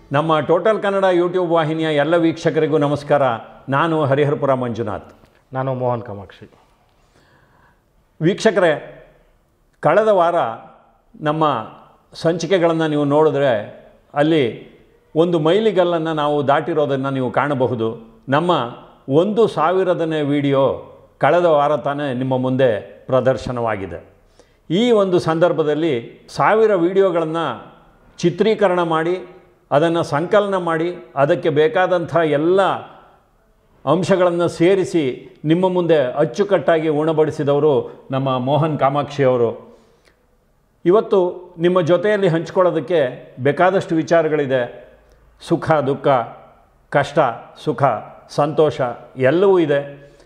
ನಮ್ಮ total Kannada YouTube ವಾಹಿನಿಯ ಎಲ್ಲ ವೀಕ್ಷಕರಿಗೂ ನಮಸ್ಕಾರ ನಾನು ಹರಿಹರಪುರ ಮಂಜುನಾಥ್ ನಾನು ಮೋಹನ್ ಕಾಮಾಕ್ಷಿ ವೀಕ್ಷಕರೇ ಕಳೆದ ವಾರ ನಮ್ಮ ಸಂಚಿಕೆಗಳನ್ನು ನೀವು ನೋಡಿದ್ರೆ ಅಲ್ಲಿ ಒಂದು ಮೈಲಿಗಲ್ಲನ್ನು ನಾವು ದಾಟಿರೋದನ್ನು ನೀವು ಕಾಣಬಹುದು ನಮ್ಮ ಒಂದು ಸಾವಿರದನೇ ವಿಡಿಯೋ ಕಳೆದ ವಾರ ತಾನೇ ನಿಮ್ಮ ಮುಂದೆ ಪ್ರದರ್ಶನವಾಗಿದೆ ಈ ಒಂದು ಸಂದರ್ಭದಲ್ಲಿ ಸಾವಿರ ವಿಡಿಯೋಗಳನ್ನು ಚಿತ್ರೀಕರಣ ಮಾಡಿ ಅದನ್ನು ಸಂಕಲನ ಮಾಡಿ ಅದಕ್ಕೆ ಬೇಕಾದಂಥ ಎಲ್ಲ ಅಂಶಗಳನ್ನು ಸೇರಿಸಿ ನಿಮ್ಮ ಮುಂದೆ ಅಚ್ಚುಕಟ್ಟಾಗಿ ಉಣಬಡಿಸಿದವರು ನಮ್ಮ ಮೋಹನ್ ಕಾಮಾಕ್ಷಿ ಅವರು ಇವತ್ತು ನಿಮ್ಮ ಜೊತೆಯಲ್ಲಿ ಹಂಚ್ಕೊಳ್ಳೋದಕ್ಕೆ ಬೇಕಾದಷ್ಟು ವಿಚಾರಗಳಿದೆ ಸುಖ ದುಃಖ ಕಷ್ಟ ಸುಖ ಸಂತೋಷ ಎಲ್ಲವೂ ಇದೆ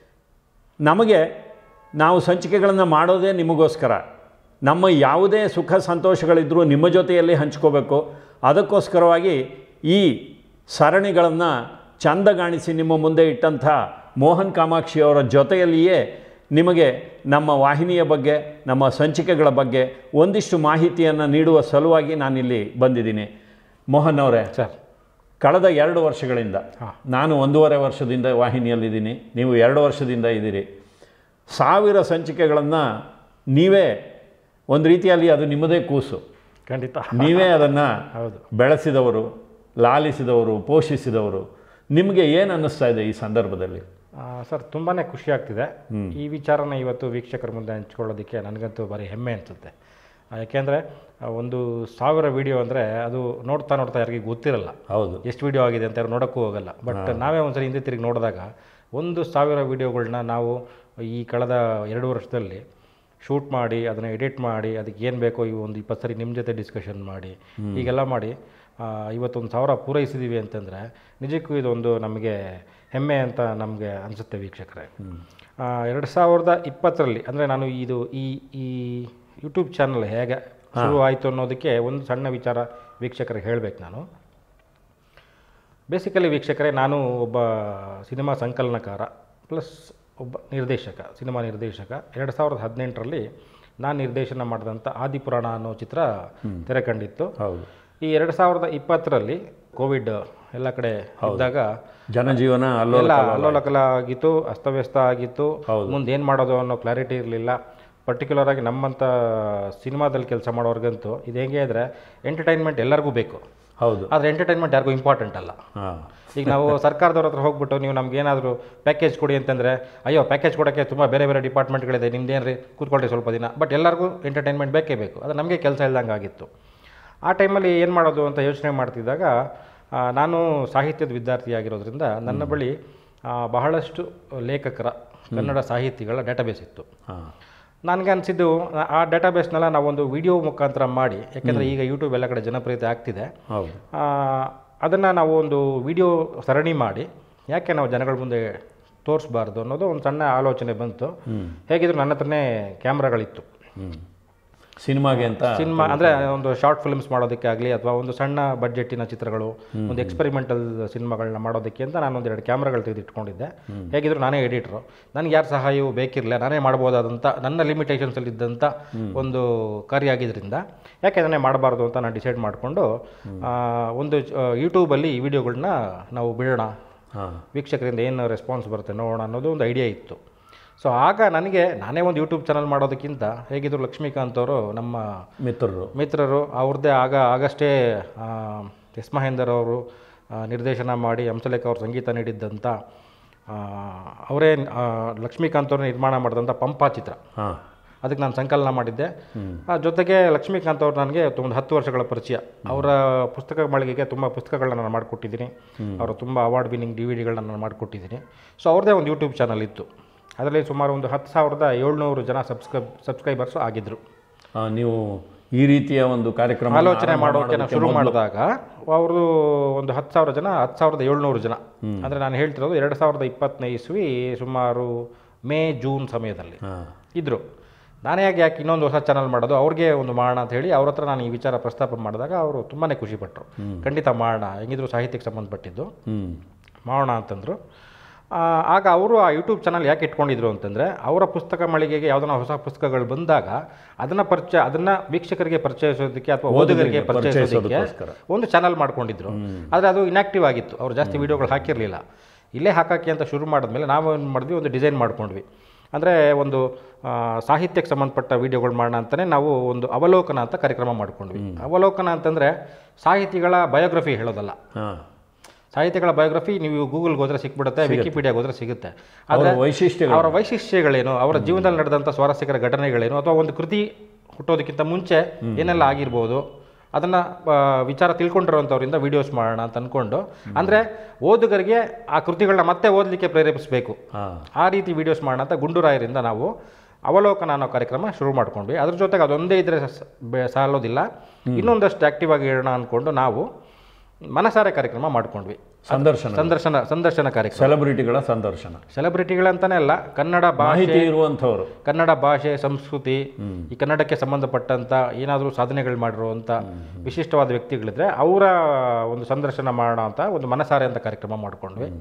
ನಮಗೆ ನಾವು ಸಂಚಿಕೆಗಳನ್ನು ಮಾಡೋದೇ ನಿಮಗೋಸ್ಕರ ನಮ್ಮ ಯಾವುದೇ ಸುಖ ಸಂತೋಷಗಳಿದ್ದರೂ ನಿಮ್ಮ ಜೊತೆಯಲ್ಲಿ ಹಂಚ್ಕೋಬೇಕು ಅದಕ್ಕೋಸ್ಕರವಾಗಿ ಈ ಸರಣಿಗಳನ್ನು ಚಂದಗಾಣಿಸಿ ನಿಮ್ಮ ಮುಂದೆ ಇಟ್ಟಂಥ ಮೋಹನ್ ಕಾಮಾಕ್ಷಿಯವರ ಜೊತೆಯಲ್ಲಿಯೇ ನಿಮಗೆ ನಮ್ಮ ವಾಹಿನಿಯ ಬಗ್ಗೆ ನಮ್ಮ ಸಂಚಿಕೆಗಳ ಬಗ್ಗೆ ಒಂದಿಷ್ಟು ಮಾಹಿತಿಯನ್ನು ನೀಡುವ ಸಲುವಾಗಿ ನಾನಿಲ್ಲಿ ಬಂದಿದ್ದೀನಿ ಮೋಹನ್ ಅವರೇ ಸರ್ ಕಳೆದ ಎರಡು ವರ್ಷಗಳಿಂದ ಹಾಂ. ನಾನು ಒಂದೂವರೆ ವರ್ಷದಿಂದ ವಾಹಿನಿಯಲ್ಲಿದ್ದೀನಿ ನೀವು ಎರಡು ವರ್ಷದಿಂದ ಇದ್ದೀರಿ ಸಾವಿರ ಸಂಚಿಕೆಗಳನ್ನು ನೀವೇ ಒಂದು ರೀತಿಯಲ್ಲಿ ಅದು ನಿಮ್ಮದೇ ಕೂಸು ಖಂಡಿತ ನೀವೇ ಅದನ್ನು ಹೌದು ಬೆಳೆಸಿದವರು ಲಾಲಿಸಿದವರು ಪೋಷಿಸಿದವರು ನಿಮಗೆ ಏನು ಅನ್ನಿಸ್ತಾ ಇದೆ ಈ ಸಂದರ್ಭದಲ್ಲಿ ಆ, ಸರ್ ತುಂಬಾ ಖುಷಿ ಆಗ್ತಿದೆ ಈ ವಿಚಾರನ ಇವತ್ತು ವೀಕ್ಷಕರ ಮುಂದೆ ಹಂಚ್ಕೊಳ್ಳೋದಕ್ಕೆ ನನಗಂತೂ ಭಾರಿ ಹೆಮ್ಮೆ ಅನಿಸುತ್ತೆ ಯಾಕೆಂದರೆ ಒಂದು ಸಾವಿರ ವಿಡಿಯೋ ಅಂದರೆ ಅದು ನೋಡ್ತಾ ನೋಡ್ತಾ ಯಾರಿಗೂ ಗೊತ್ತಿರಲ್ಲ ಹೌದು ಎಷ್ಟು ವಿಡಿಯೋ ಆಗಿದೆ ಅಂತ ಯಾರು ನೋಡೋಕ್ಕೂ ಹೋಗಲ್ಲ ಬಟ್ ನಾವೇ ಒಂದ್ಸರಿ ಹಿಂದೆ ತಿರುಗಿ ನೋಡಿದಾಗ ಒಂದು ಸಾವಿರ ವಿಡಿಯೋಗಳನ್ನ ನಾವು ಈ ಕಳೆದ ಎರಡು ವರ್ಷದಲ್ಲಿ ಶೂಟ್ ಮಾಡಿ ಅದನ್ನು ಎಡಿಟ್ ಮಾಡಿ ಅದಕ್ಕೆ ಏನು ಬೇಕೋ ಈ ಒಂದು ಇಪ್ಪತ್ತು ಸರಿ ನಿಮ್ಮ ಜೊತೆ ಡಿಸ್ಕಷನ್ ಮಾಡಿ ಹೀಗೆಲ್ಲ ಮಾಡಿ ಆ, ಇವತ್ತೊಂದು ಸಾವಿರ ಪೂರೈಸಿದ್ದೀವಿ ಅಂತಂದರೆ ನಿಜಕ್ಕೂ ಇದೊಂದು ನಮಗೆ ಹೆಮ್ಮೆ ಅಂತ ನಮಗೆ ಅನಿಸುತ್ತೆ ವೀಕ್ಷಕರೇ ಆ, ಎರಡು ಸಾವಿರದ ಇಪ್ಪತ್ತರಲ್ಲಿ ಅಂದರೆ ನಾನು ಇದು ಈ ಈ ಯೂಟ್ಯೂಬ್ ಚಾನಲ್ ಹೇಗೆ ಶುರು ಆಯಿತು ಅನ್ನೋದಕ್ಕೆ ಒಂದು ಸಣ್ಣ ವಿಚಾರ ವೀಕ್ಷಕರಿಗೆ ಹೇಳಬೇಕು ನಾನು ಬೇಸಿಕಲಿ ವೀಕ್ಷಕರೇ ನಾನು ಒಬ್ಬ ಸಿನಿಮಾ ಸಂಕಲನಕಾರ ಪ್ಲಸ್ ಒಬ್ಬ ನಿರ್ದೇಶಕ ಸಿನಿಮಾ ನಿರ್ದೇಶಕ ಎರಡು ಸಾವಿರದ ಹದಿನೆಂಟರಲ್ಲಿ ನಾನು ನಿರ್ದೇಶನ ಮಾಡಿದಂಥ ಆದಿಪುರಾಣ ಅನ್ನೋ ಚಿತ್ರ ತೆರೆ ಕಂಡಿತ್ತು ಹೌದು ಈ ಎರಡು ಸಾವಿರದ ಇಪ್ಪತ್ತರಲ್ಲಿ ಕೋವಿಡ್ ಎಲ್ಲ ಕಡೆ ಇದ್ದಾಗ ಜನಜೀವನ ಅಲ್ಲೋ ಎಲ್ಲ ಅಲ್ಲೋಲಕಲ ಆಗಿತ್ತು ಅಸ್ತವ್ಯಸ್ತ ಆಗಿತ್ತು ಮುಂದೆ ಏನು ಮಾಡೋದು ಅನ್ನೋ ಕ್ಲಾರಿಟಿ ಇರಲಿಲ್ಲ ಪರ್ಟಿಕ್ಯುಲರ್ ಆಗಿ ನಮ್ಮಂಥ ಸಿನಿಮಾದಲ್ಲಿ ಕೆಲಸ ಮಾಡೋರ್ಗಂತೂ ಇದು ಹೇಗೆ ಅಂದರೆ ಎಂಟರ್ಟೈನ್ಮೆಂಟ್ ಎಲ್ಲರಿಗೂ ಬೇಕು ಹೌದು ಆದರೆ ಎಂಟರ್ಟೈನ್ಮೆಂಟ್ ಯಾರಿಗೂ ಇಂಪಾರ್ಟೆಂಟ್ ಅಲ್ಲ ಹಾಂ ಈಗ ನಾವು ಸರ್ಕಾರದವ್ರ ಹತ್ರ ಹೋಗ್ಬಿಟ್ಟು ನೀವು ನಮ್ಗೆ ಏನಾದರೂ ಪ್ಯಾಕೇಜ್ ಕೊಡಿ ಅಂತಂದರೆ ಅಯ್ಯೋ ಪ್ಯಾಕೇಜ್ ಕೊಡೋಕ್ಕೆ ತುಂಬ ಬೇರೆ ಬೇರೆ ಡಿಪಾರ್ಟ್ಮೆಂಟ್ಗಳಿದೆ ನಿಮ್ದೇನು ರೀ ಕೂತ್ಕೊಳ್ಳಿ ಸ್ವಲ್ಪ ದಿನ ಬಟ್ ಎಲ್ಲರಿಗೂ ಎಂಟರ್ಟೈನ್ಮೆಂಟ್ ಬೇಕೇ ಬೇಕು ಅದು ನಮಗೆ ಕೆಲಸ ಇಲ್ದಂಗೆ ಆಗಿತ್ತು ಆ ಟೈಮಲ್ಲಿ ಏನು ಮಾಡೋದು ಅಂತ ಯೋಚನೆ ಮಾಡ್ತಿದ್ದಾಗ ಆ, ನಾನು ಸಾಹಿತ್ಯದ ವಿದ್ಯಾರ್ಥಿಯಾಗಿರೋದ್ರಿಂದ ನನ್ನ ಬಳಿ ಆ, ಬಹಳಷ್ಟು ಲೇಖಕರ ಕನ್ನಡ ಸಾಹಿತಿಗಳ ಡೇಟಾಬೇಸ್ ಇತ್ತು ಹಾಂ ನನಗೆ ಅನಿಸಿದ್ದು ಆ ಡೇಟಾಬೇಸ್ನೆಲ್ಲ ನಾವೊಂದು ವಿಡಿಯೋ ಮುಖಾಂತರ ಮಾಡಿ ಯಾಕೆಂದರೆ ಈಗ ಯೂಟ್ಯೂಬ್ ಎಲ್ಲ ಕಡೆ ಜನಪ್ರಿಯತೆ ಆಗ್ತಿದೆ ಹೌದು ಅದನ್ನು ನಾವು ಒಂದು ವಿಡಿಯೋ ಸರಣಿ ಮಾಡಿ ಯಾಕೆ ನಾವು ಜನಗಳ ಮುಂದೆ ತೋರಿಸ್ಬಾರ್ದು ಅನ್ನೋದು ಒಂದು ಸಣ್ಣ ಆಲೋಚನೆ ಬಂತು ಹೇಗಿದ್ರು ನನ್ನ ಹತ್ರನೇ ಕ್ಯಾಮ್ರಾಗಳಿತ್ತು ಹ್ಞೂ ಸಿನಿಮಾಗೆ ಅಂತ ಸಿನಿಮಾ ಅಂದರೆ ಒಂದು ಶಾರ್ಟ್ ಫಿಲ್ಮ್ಸ್ ಮಾಡೋದಕ್ಕೆ ಆಗಲಿ ಅಥವಾ ಒಂದು ಸಣ್ಣ ಬಡ್ಜೆಟ್ಟಿನ ಚಿತ್ರಗಳು ಒಂದು ಎಕ್ಸ್ಪೆರಿಮೆಂಟಲ್ ಸಿನಿಮಾಗಳನ್ನ ಮಾಡೋದಕ್ಕೆ ಅಂತ ನಾನು ಒಂದೆರಡು ಕ್ಯಾಮ್ರಾಗಳು ತೆಗೆದಿಟ್ಕೊಂಡಿದ್ದೆ ಹೇಗಿದ್ರು ನಾನೇ ಎಡಿಟ್ರು ನನಗೆ ಯಾರ ಸಹಾಯವೂ ಬೇಕಿರಲಿಲ್ಲ ನಾನೇ ಮಾಡ್ಬೋದಾದಂಥ ನನ್ನ ಲಿಮಿಟೇಷನ್ಸಲ್ಲಿ ಇದ್ದಂಥ ಒಂದು ಕಾರ್ಯ ಆಗಿದ್ದರಿಂದ ಯಾಕೆ ಅದನ್ನೇ ಮಾಡಬಾರ್ದು ಅಂತ ನಾನು ಡಿಸೈಡ್ ಮಾಡಿಕೊಂಡು ಒಂದು ಯೂಟ್ಯೂಬಲ್ಲಿ ಈ ವಿಡಿಯೋಗಳನ್ನ ನಾವು ಬಿಡೋಣ ಹಾಂ ವೀಕ್ಷಕರಿಂದ ಏನು ರೆಸ್ಪಾನ್ಸ್ ಬರುತ್ತೆ ನೋಡೋಣ ಅನ್ನೋದು ಒಂದು ಐಡಿಯಾ ಇತ್ತು ಸೊ ಆಗ ನನಗೆ ನಾನೇ ಒಂದು ಯೂಟ್ಯೂಬ್ ಚಾನಲ್ ಮಾಡೋದಕ್ಕಿಂತ ಹೇಗಿದ್ರು ಲಕ್ಷ್ಮೀಕಾಂತ್ ಅವರು ನಮ್ಮ ಮಿತ್ರರು ಮಿತ್ರರು ಅವ್ರದ್ದೇ ಆಗ ಆಗಷ್ಟೇ ಆ, ಎಸ್ ಮಹೇಂದರ್ ಅವರು ಆ, ನಿರ್ದೇಶನ ಮಾಡಿ ಹಂಸಲೇಖ ಅವರು ಸಂಗೀತ ನೀಡಿದ್ದಂಥ ಆ, ಅವರೇ ಆ, ಲಕ್ಷ್ಮೀಕಾಂತ್ ಅವರು ನಿರ್ಮಾಣ ಮಾಡಿದಂಥ ಪಂಪ ಚಿತ್ರ ಹಾಂ ಅದಕ್ಕೆ ನಾನು ಸಂಕಲನ ಮಾಡಿದ್ದೆ ಆ ಜೊತೆಗೆ ಲಕ್ಷ್ಮೀಕಾಂತ್ ಅವರು ನನಗೆ ಒಂದು ಹತ್ತು ವರ್ಷಗಳ ಪರಿಚಯ ಅವರ ಪುಸ್ತಕ ಮಳಿಗೆಗೆ ತುಂಬ ಪುಸ್ತಕಗಳನ್ನ ನಾನು ಮಾಡಿಕೊಟ್ಟಿದ್ದೀನಿ ಅವರ ತುಂಬ ಅವಾರ್ಡ್ ವಿನ್ನಿಂಗ್ ಡಿ ವಿ ಡಿಗಳನ್ನ ನಾನು ಮಾಡಿಕೊಟ್ಟಿದ್ದೀನಿ ಸೊ ಅವ್ರದ್ದೇ ಒಂದು ಯೂಟ್ಯೂಬ್ ಚಾನಲ್ ಇತ್ತು ಅದರಲ್ಲಿ ಸುಮಾರು ಒಂದು ಹತ್ತು ಸಾವಿರದ ಏಳ್ನೂರು ಜನ ಸಬ್ಸ್ಕ್ರೈಬ್ ಸಬ್ಸ್ಕ್ರೈಬರ್ಸು ಆಗಿದ್ದರು ಆ, ನೀವು ಈ ರೀತಿಯ ಒಂದು ಕಾರ್ಯಕ್ರಮ ಆಲೋಚನೆ ಮಾಡೋಕೆ ನಾವು ಶುರು ಮಾಡಿದಾಗ ಅವರು ಒಂದು ಹತ್ತು ಸಾವಿರ ಜನ ಹತ್ತು ಸಾವಿರದ ಏಳ್ನೂರು ಜನ ಅಂದರೆ ನಾನು ಹೇಳ್ತಿರೋದು ಎರಡು ಸಾವಿರದ ಇಪ್ಪತ್ತನೇ ಇಸ್ವಿ ಸುಮಾರು ಮೇ ಜೂನ್ ಸಮಯದಲ್ಲಿ ಹಾಂ ಇದ್ದರು ನಾನೇ ಯಾಕೆ ಯಾಕೆ ಇನ್ನೊಂದು ಹೊಸ ಚಾನಲ್ ಮಾಡೋದು ಅವ್ರಿಗೆ ಒಂದು ಮಾಡೋಣ ಅಂತ ಹೇಳಿ ಅವ್ರ ಹತ್ರ ನಾನು ಈ ವಿಚಾರ ಪ್ರಸ್ತಾಪ ಮಾಡಿದಾಗ ಅವರು ತುಂಬಾ ಖುಷಿಪಟ್ಟರು ಖಂಡಿತ ಮಾಡೋಣ ಹೆಂಗಿದ್ರು ಸಾಹಿತ್ಯಕ್ಕೆ ಸಂಬಂಧಪಟ್ಟಿದ್ದು ಹ್ಞೂ ಮಾಡೋಣ ಅಂತಂದರು ಆ, ಆಗ ಅವರು ಆ ಯೂಟ್ಯೂಬ್ ಚಾನಲ್ ಯಾಕೆ ಇಟ್ಕೊಂಡಿದ್ರು ಅಂತಂದರೆ ಅವರ ಪುಸ್ತಕ ಮಳಿಗೆಗೆ ಯಾವುದನ್ನ ಹೊಸ ಪುಸ್ತಕಗಳು ಬಂದಾಗ ಅದನ್ನು ಪರಿಚಯ ಅದನ್ನು ವೀಕ್ಷಕರಿಗೆ ಪರಿಚಯಿಸೋದಕ್ಕೆ ಅಥವಾ ಓದುಗರಿಗೆ ಪರಿಚಯಿಸೋದಕ್ಕೆ ಪರಿಚಯಿಸೋದಕ್ಕೋಸ್ಕರ. ಒಂದು ಚಾನಲ್ ಮಾಡ್ಕೊಂಡಿದ್ರು ಆದರೆ ಅದು ಇನ್ಆಕ್ಟಿವ್ ಆಗಿತ್ತು ಅವ್ರು ಜಾಸ್ತಿ ವೀಡಿಯೋಗಳು ಹಾಕಿರಲಿಲ್ಲ ಇಲ್ಲೇ ಹಾಕಕ್ಕೆ ಅಂತ ಶುರು ಮಾಡಿದ್ಮೇಲೆ ನಾವು ಏನು ಮಾಡಿದ್ವಿ ಒಂದು ಡಿಸೈನ್ ಮಾಡ್ಕೊಂಡ್ವಿ ಅಂದರೆ ಒಂದು ಆ, ಸಾಹಿತ್ಯಕ್ಕೆ ಸಂಬಂಧಪಟ್ಟ ವೀಡಿಯೋಗಳು ಮಾಡೋಣ ಅಂತಲೇ ನಾವು ಒಂದು ಅವಲೋಕನ ಅಂತ ಕಾರ್ಯಕ್ರಮ ಮಾಡ್ಕೊಂಡ್ವಿ ಅವಲೋಕನ ಅಂತಂದರೆ ಸಾಹಿತಿಗಳ ಬಯೋಗ್ರಫಿ ಹೇಳೋದಲ್ಲ ಹಾಂ ಸಾಹಿತ್ಯಗಳ ಬಯೋಗ್ರಫಿ ನೀವು ಗೂಗಲ್ಗೆ ಹೋದ್ರೆ ಸಿಕ್ಬಿಡುತ್ತೆ ವಿಕಿಪೀಡಿಯಾಗೆ ಹೋದ್ರೆ ಸಿಗುತ್ತೆ ಅವರ ಆದರೆ ವೈಶಿಷ್ಟ್ಯಗಳು ಅವರ ವೈಶಿಷ್ಟ್ಯಗಳೇನು ಅವರ ಜೀವನದಲ್ಲಿ ನಡೆದಂಥ ಸ್ವಾರಸ್ಯಕರ ಘಟನೆಗಳೇನು ಅಥವಾ ಒಂದು ಕೃತಿ ಹುಟ್ಟೋದಕ್ಕಿಂತ ಮುಂಚೆ ಏನೆಲ್ಲ ಆಗಿರ್ಬೋದು ಅದನ್ನು ವಿಚಾರ ತಿಳ್ಕೊಂಡಿರೋಂಥವ್ರಿಂದ ವೀಡಿಯೋಸ್ ಮಾಡೋಣ ಅಂತ ಅಂದ್ಕೊಂಡು ಅಂದರೆ ಓದುಗರಿಗೆ ಆ ಕೃತಿಗಳನ್ನ ಮತ್ತೆ ಓದಲಿಕ್ಕೆ ಪ್ರೇರೇಪಿಸಬೇಕು ಹಾಂ ಆ ರೀತಿ ವೀಡಿಯೋಸ್ ಮಾಡೋಣ ಅಂತ ಗುಂಡೂರಾಯರಿಂದ ನಾವು ಅವಲೋಕನ ಅನ್ನೋ ಕಾರ್ಯಕ್ರಮ ಶುರು ಮಾಡ್ಕೊಂಡ್ವಿ ಅದ್ರ ಜೊತೆಗೆ ಅದೊಂದೇ ಇದ್ರೆ ಸ- ಬೆ- ಸಾಲೋದಿಲ್ಲ ಇನ್ನೊಂದಷ್ಟು ಆ್ಯಕ್ಟಿವ್ ಆಗಿ ಇರೋಣ ಅಂದ್ಕೊಂಡು ನಾವು ಮನಸಾರೆ ಕಾರ್ಯಕ್ರಮ ಮಾಡ್ಕೊಂಡ್ವಿ ಸಂದರ್ಶನ ಸಂದರ್ಶನ ಸಂದರ್ಶನ ಕಾರ್ಯಕ್ರಮ ಸೆಲೆಬ್ರಿಟಿಗಳ ಸಂದರ್ಶನ ಸೆಲೆಬ್ರಿಟಿಗಳಂತಾನೆ ಅಲ್ಲ ಕನ್ನಡ ಭಾಷೆ ಮಾಹಿತಿ ಇರುವಂಥವ್ರು ಕನ್ನಡ ಭಾಷೆ ಸಂಸ್ಕೃತಿ ಈ ಕನ್ನಡಕ್ಕೆ ಸಂಬಂಧಪಟ್ಟಂತ ಏನಾದರೂ ಸಾಧನೆಗಳು ಮಾಡಿರುವಂಥ ವಿಶಿಷ್ಟವಾದ ವ್ಯಕ್ತಿಗಳಿದ್ರೆ ಅವರ ಒಂದು ಸಂದರ್ಶನ ಮಾಡೋಣ ಅಂತ ಒಂದು ಮನಸಾರೆ ಅಂತ ಕಾರ್ಯಕ್ರಮ ಮಾಡ್ಕೊಂಡ್ವಿ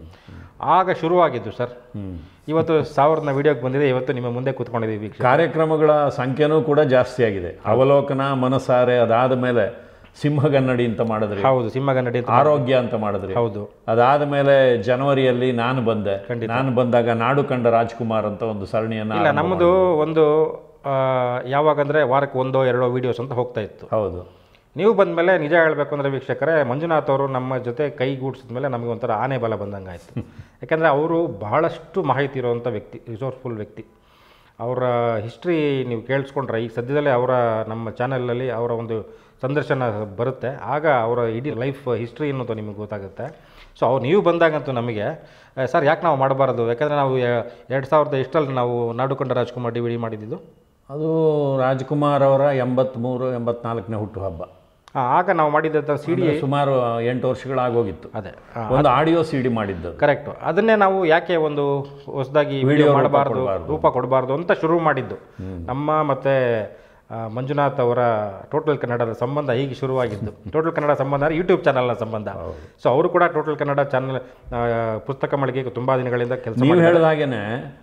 ಆಗ ಶುರುವಾಗಿದ್ದು ಸರ್ ಇವತ್ತು ಸಾವಿರದ ವಿಡಿಯೋಗೆ ಬಂದಿದೆ ಇವತ್ತು ನಿಮ್ಮ ಮುಂದೆ ಕೂತ್ಕೊಂಡಿದ್ದೀವಿ ವೀಕ್ಷಕ ಕಾರ್ಯಕ್ರಮಗಳ ಸಂಖ್ಯೆನೂ ಕೂಡ ಜಾಸ್ತಿ ಆಗಿದೆ ಅವಲೋಕನ ಮನಸಾರೆ ಅದಾದ ಮೇಲೆ ಸಿಂಹಗನ್ನಡಿ ಅಂತ ಮಾಡಿದ್ರಿ ಹೌದು ಸಿಂಹಗನ್ನಡಿ ಅಂತ ಆರೋಗ್ಯ ಅಂತ ಮಾಡಿದ್ರಿ ಹೌದು ಅದಾದ ಮೇಲೆ ಜನವರಿಯಲ್ಲಿ ನಾನು ಬಂದೆ ನಾನು ಬಂದಾಗ ನಾಡು ಕಂಡ ರಾಜ್ಕುಮಾರ್ ಅಂತ ಒಂದು ಸರಣಿಯನ್ನ ಇಲ್ಲ ನಮ್ಮದು ಒಂದು ಆ, ಯಾವಾಗಂದ್ರೆ ವಾರಕ್ಕೆ ಒಂದೋ ಎರಡೋ ವಿಡಿಯೋಸ್ ಅಂತ ಹೋಗ್ತಾ ಇತ್ತು ಹೌದು ನೀವು ಬಂದಮೇಲೆ ನಿಜ ಹೇಳಬೇಕು ಅಂದರೆ ವೀಕ್ಷಕರೇ ಮಂಜುನಾಥ್ ಅವರು ನಮ್ಮ ಜೊತೆ ಕೈಗೂಡಿಸಿದ ಮೇಲೆ ನಮಗೆ ಒಂಥರ ಆನೆ ಬಲ ಬಂದಂಗೆ ಆಯಿತು ಯಾಕಂದರೆ ಅವರು ಬಹಳಷ್ಟು ಮಾಹಿತಿ ಇರುವಂಥ ವ್ಯಕ್ತಿ ರಿಸೋರ್ಸ್ಫುಲ್ ವ್ಯಕ್ತಿ ಅವರ ಹಿಸ್ಟ್ರಿ ನೀವು ಕೇಳಿಸ್ಕೊಂಡ್ರೆ ಈಗ ಸದ್ಯದಲ್ಲೇ ಅವರ ನಮ್ಮ ಚಾನಲಲ್ಲಿ ಅವರ ಒಂದು ಸಂದರ್ಶನ ಬರುತ್ತೆ ಆಗ ಅವರ ಇಡೀ ಲೈಫ್ ಹಿಸ್ಟ್ರಿ ಅನ್ನೋದು ನಿಮಗೆ ಗೊತ್ತಾಗುತ್ತೆ ಸೊ ಅವ್ರು ನೀವು ಬಂದಾಗಂತೂ ನಮಗೆ "ಏ, ಸರ್ ಯಾಕೆ ನಾವು ಮಾಡಬಾರ್ದು ಯಾಕಂದರೆ ನಾವು ಎರಡು ಸಾವಿರದ ಎಷ್ಟರಲ್ಲಿ ನಾವು ನಾಡುಕೊಂಡ ರಾಜ್ಕುಮಾರ್ ಡಿ ವಿ ಡಿ ಮಾಡಿದ್ದು ಅದು ರಾಜ್ಕುಮಾರ್ ಅವರ ಎಂಬತ್ಮೂರು ಎಂಬತ್ನಾಲ್ಕನೇ ಹುಟ್ಟುಹಬ್ಬ ಆ, ಆಗ ನಾವು ಮಾಡಿದ್ದಂಥ ಸಿ ಡಿ ಅಂದ್ರೆ ಸುಮಾರು ಎಂಟು ವರ್ಷಗಳಾಗೋಗಿತ್ತು ಅದೇ ಆ, ಒಂದು ಆಡಿಯೋ ಸಿ ಡಿ ಮಾಡಿದ್ದು ಕರೆಕ್ಟ್ ಅದನ್ನೇ ನಾವು ಯಾಕೆ ಒಂದು ಹೊಸದಾಗಿ ವಿಡಿಯೋ ಮಾಡಬಾರ್ದು ರೂಪ ಕೊಡಬಾರ್ದು ಅಂತ ಶುರು ಮಾಡಿದ್ದು ನಮ್ಮ ಮತ್ತೆ ಆ, ಮಂಜುನಾಥ್ ಅವರ ಟೋಟಲ್ ಕನ್ನಡದ ಸಂಬಂಧ ಹೀಗೆ ಶುರುವಾಗಿದ್ದು ಟೋಟಲ್ ಕನ್ನಡ ಸಂಬಂಧ ಅಂದರೆ ಯೂಟ್ಯೂಬ್ ಚಾನಲ್ನ ಸಂಬಂಧ ಸೊ ಅವರು ಕೂಡ ಟೋಟಲ್ ಕನ್ನಡ ಚಾನಲ್ ಪುಸ್ತಕ ಮಳಿಗೆಗೆ ತುಂಬ ದಿನಗಳಿಂದ ಕೆಲಸ ನೀವು ಹೇಳಿದ ಹಾಗೇನೆ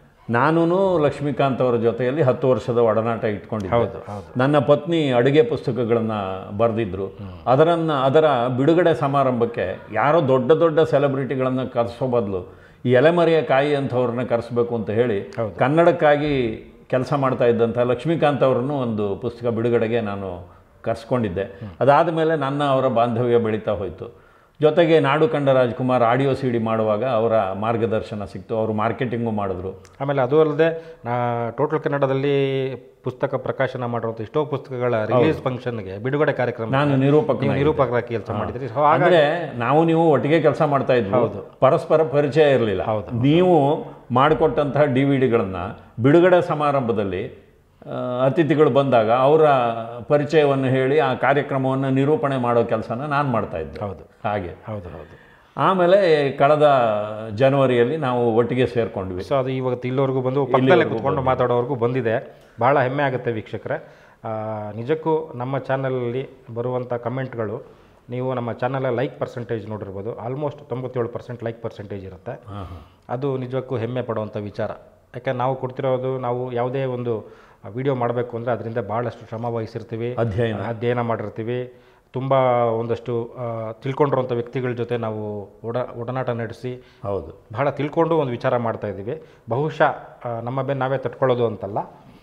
ನಾನು ಲಕ್ಷ್ಮೀಕಾಂತ್ ಅವರ ಜೊತೆಯಲ್ಲಿ ಹತ್ತು ವರ್ಷದ ಒಡನಾಟ ಇಟ್ಕೊಂಡಿದ್ದೆ ಹೌದು ಹೌದು ನನ್ನ ಪತ್ನಿ ಅಡುಗೆ ಪುಸ್ತಕಗಳನ್ನು ಬರೆದಿದ್ರು ಅದರನ್ನ ಅದರ ಬಿಡುಗಡೆ ಸಮಾರಂಭಕ್ಕೆ ಯಾರೋ ದೊಡ್ಡ ದೊಡ್ಡ ಸೆಲೆಬ್ರಿಟಿಗಳನ್ನು ಕರೆಸೋ ಬದಲು ಈ ಎಲೆಮರೆಯ ಕಾಯಿ ಅಂಥವ್ರನ್ನ ಕರೆಸಬೇಕು ಅಂತ ಹೇಳಿ ಕನ್ನಡಕ್ಕಾಗಿ ಕೆಲಸ ಮಾಡ್ತಾ ಇದ್ದಂಥ ಲಕ್ಷ್ಮೀಕಾಂತ್ ಅವರನ್ನು ಒಂದು ಪುಸ್ತಕ ಬಿಡುಗಡೆಗೆ ನಾನು ಕರೆಸ್ಕೊಂಡಿದ್ದೆ ಅದಾದ ಮೇಲೆ ನನ್ನ ಅವರ ಬಾಂಧವ್ಯ ಬೆಳೀತಾ ಹೋಯಿತು ಜೊತೆಗೆ ನಾಡು ಕಂಡ ರಾಜ್ಕುಮಾರ್ ಆಡಿಯೋ ಸಿ ಡಿ ಮಾಡುವಾಗ ಅವರ ಮಾರ್ಗದರ್ಶನ ಸಿಕ್ತು ಅವರು ಮಾರ್ಕೆಟಿಂಗು ಮಾಡಿದ್ರು ಆಮೇಲೆ ಅದು ಅಲ್ಲದೆ ನಾ ಟೋಟಲ್ ಕನ್ನಡದಲ್ಲಿ ಪುಸ್ತಕ ಪ್ರಕಾಶನ ಮಾಡಿರುವಂಥ ಎಷ್ಟೋ ಪುಸ್ತಕಗಳ ರಿಲೀಸ್ ಫಂಕ್ಷನ್ಗೆ ಬಿಡುಗಡೆ ಕಾರ್ಯಕ್ರಮ ನಾನು ನಿರೂಪಕ ನೀವು ನಿರೂಪಕರ ಕೆಲಸ ಮಾಡಿದ್ರಿ ಸೊ ಆಗ ಅಂದ್ರೆ ನಾವು ನೀವು ಒಟ್ಟಿಗೆ ಕೆಲಸ ಮಾಡ್ತಾ ಇದ್ವಿ ಪರಸ್ಪರ ಪರಿಚಯ ಇರಲಿಲ್ಲ ನೀವು ಮಾಡಿಕೊಟ್ಟಂತಹ ಡಿ ವಿ ಡಿಗಳನ್ನ ಬಿಡುಗಡೆ ಸಮಾರಂಭದಲ್ಲಿ ಆ, ಅತಿಥಿಗಳು ಬಂದಾಗ ಅವರ ಪರಿಚಯವನ್ನು ಹೇಳಿ ಆ ಕಾರ್ಯಕ್ರಮವನ್ನು ನಿರೂಪಣೆ ಮಾಡೋ ಕೆಲಸನ ನಾನು ಮಾಡ್ತಾ ಇದ್ದೆ ಹೌದು ಹಾಗೆ ಹೌದು ಹೌದು ಆಮೇಲೆ ಕಳೆದ ಜನವರಿಯಲ್ಲಿ ನಾವು ಒಟ್ಟಿಗೆ ಸೇರ್ಕೊಂಡ್ವಿ ಸೊ ಅದು ಇವತ್ತು ಇಲ್ಲಿವರೆಗೂ ಬಂದು ಪಕ್ಕದಲ್ಲೇ ಕುತ್ಕೊಂಡು ಮಾತಾಡೋವರೆಗೂ ಬಂದಿದೆ ಭಾಳ ಹೆಮ್ಮೆ ಆಗುತ್ತೆ ವೀಕ್ಷಕರೇ ಆ, ನಿಜಕ್ಕೂ ನಮ್ಮ ಚಾನಲಲ್ಲಿ ಬರುವಂಥ ಕಮೆಂಟ್ಗಳು ನೀವು ನಮ್ಮ ಚಾನಲ್ ಲೈಕ್ ಪರ್ಸೆಂಟೇಜ್ ನೋಡಿರ್ಬೋದು ಆಲ್ಮೋಸ್ಟ್ ತೊಂಬತ್ತೇಳು ಪರ್ಸೆಂಟ್ ಲೈಕ್ ಪರ್ಸೆಂಟೇಜ್ ಇರುತ್ತೆ ಅದು ನಿಜಕ್ಕೂ ಹೆಮ್ಮೆ ಪಡುವಂಥ ವಿಚಾರ ಯಾಕಂದ್ರೆ ನಾವು ಕೊಡ್ತಿರೋದು ನಾವು ಯಾವುದೇ ಒಂದು ವಿಡಿಯೋ ಮಾಡಬೇಕು ಅಂದರೆ ಅದರಿಂದ ಭಾಳಷ್ಟು ಶ್ರಮ ವಹಿಸಿರ್ತೀವಿ ಅಧ್ಯಯನ ಅಧ್ಯಯನ ಮಾಡಿರ್ತೀವಿ ತುಂಬ ಒಂದಷ್ಟು ಆ, ತಿಳ್ಕೊಂಡಿರುವಂಥ ವ್ಯಕ್ತಿಗಳ ಜೊತೆ ನಾವು ಒಡ ಒಡನಾಟ ನಡೆಸಿ ಹೌದು ಬಹಳ ತಿಳ್ಕೊಂಡು ಒಂದು ವಿಚಾರ ಮಾಡ್ತಾ ಇದ್ದೀವಿ ಬಹುಶಃ ಆ, ನಮ್ಮ ಬೆನ್ನು ನಾವೇ ತಟ್ಕೊಳ್ಳೋದು ಅಂತಲ್ಲ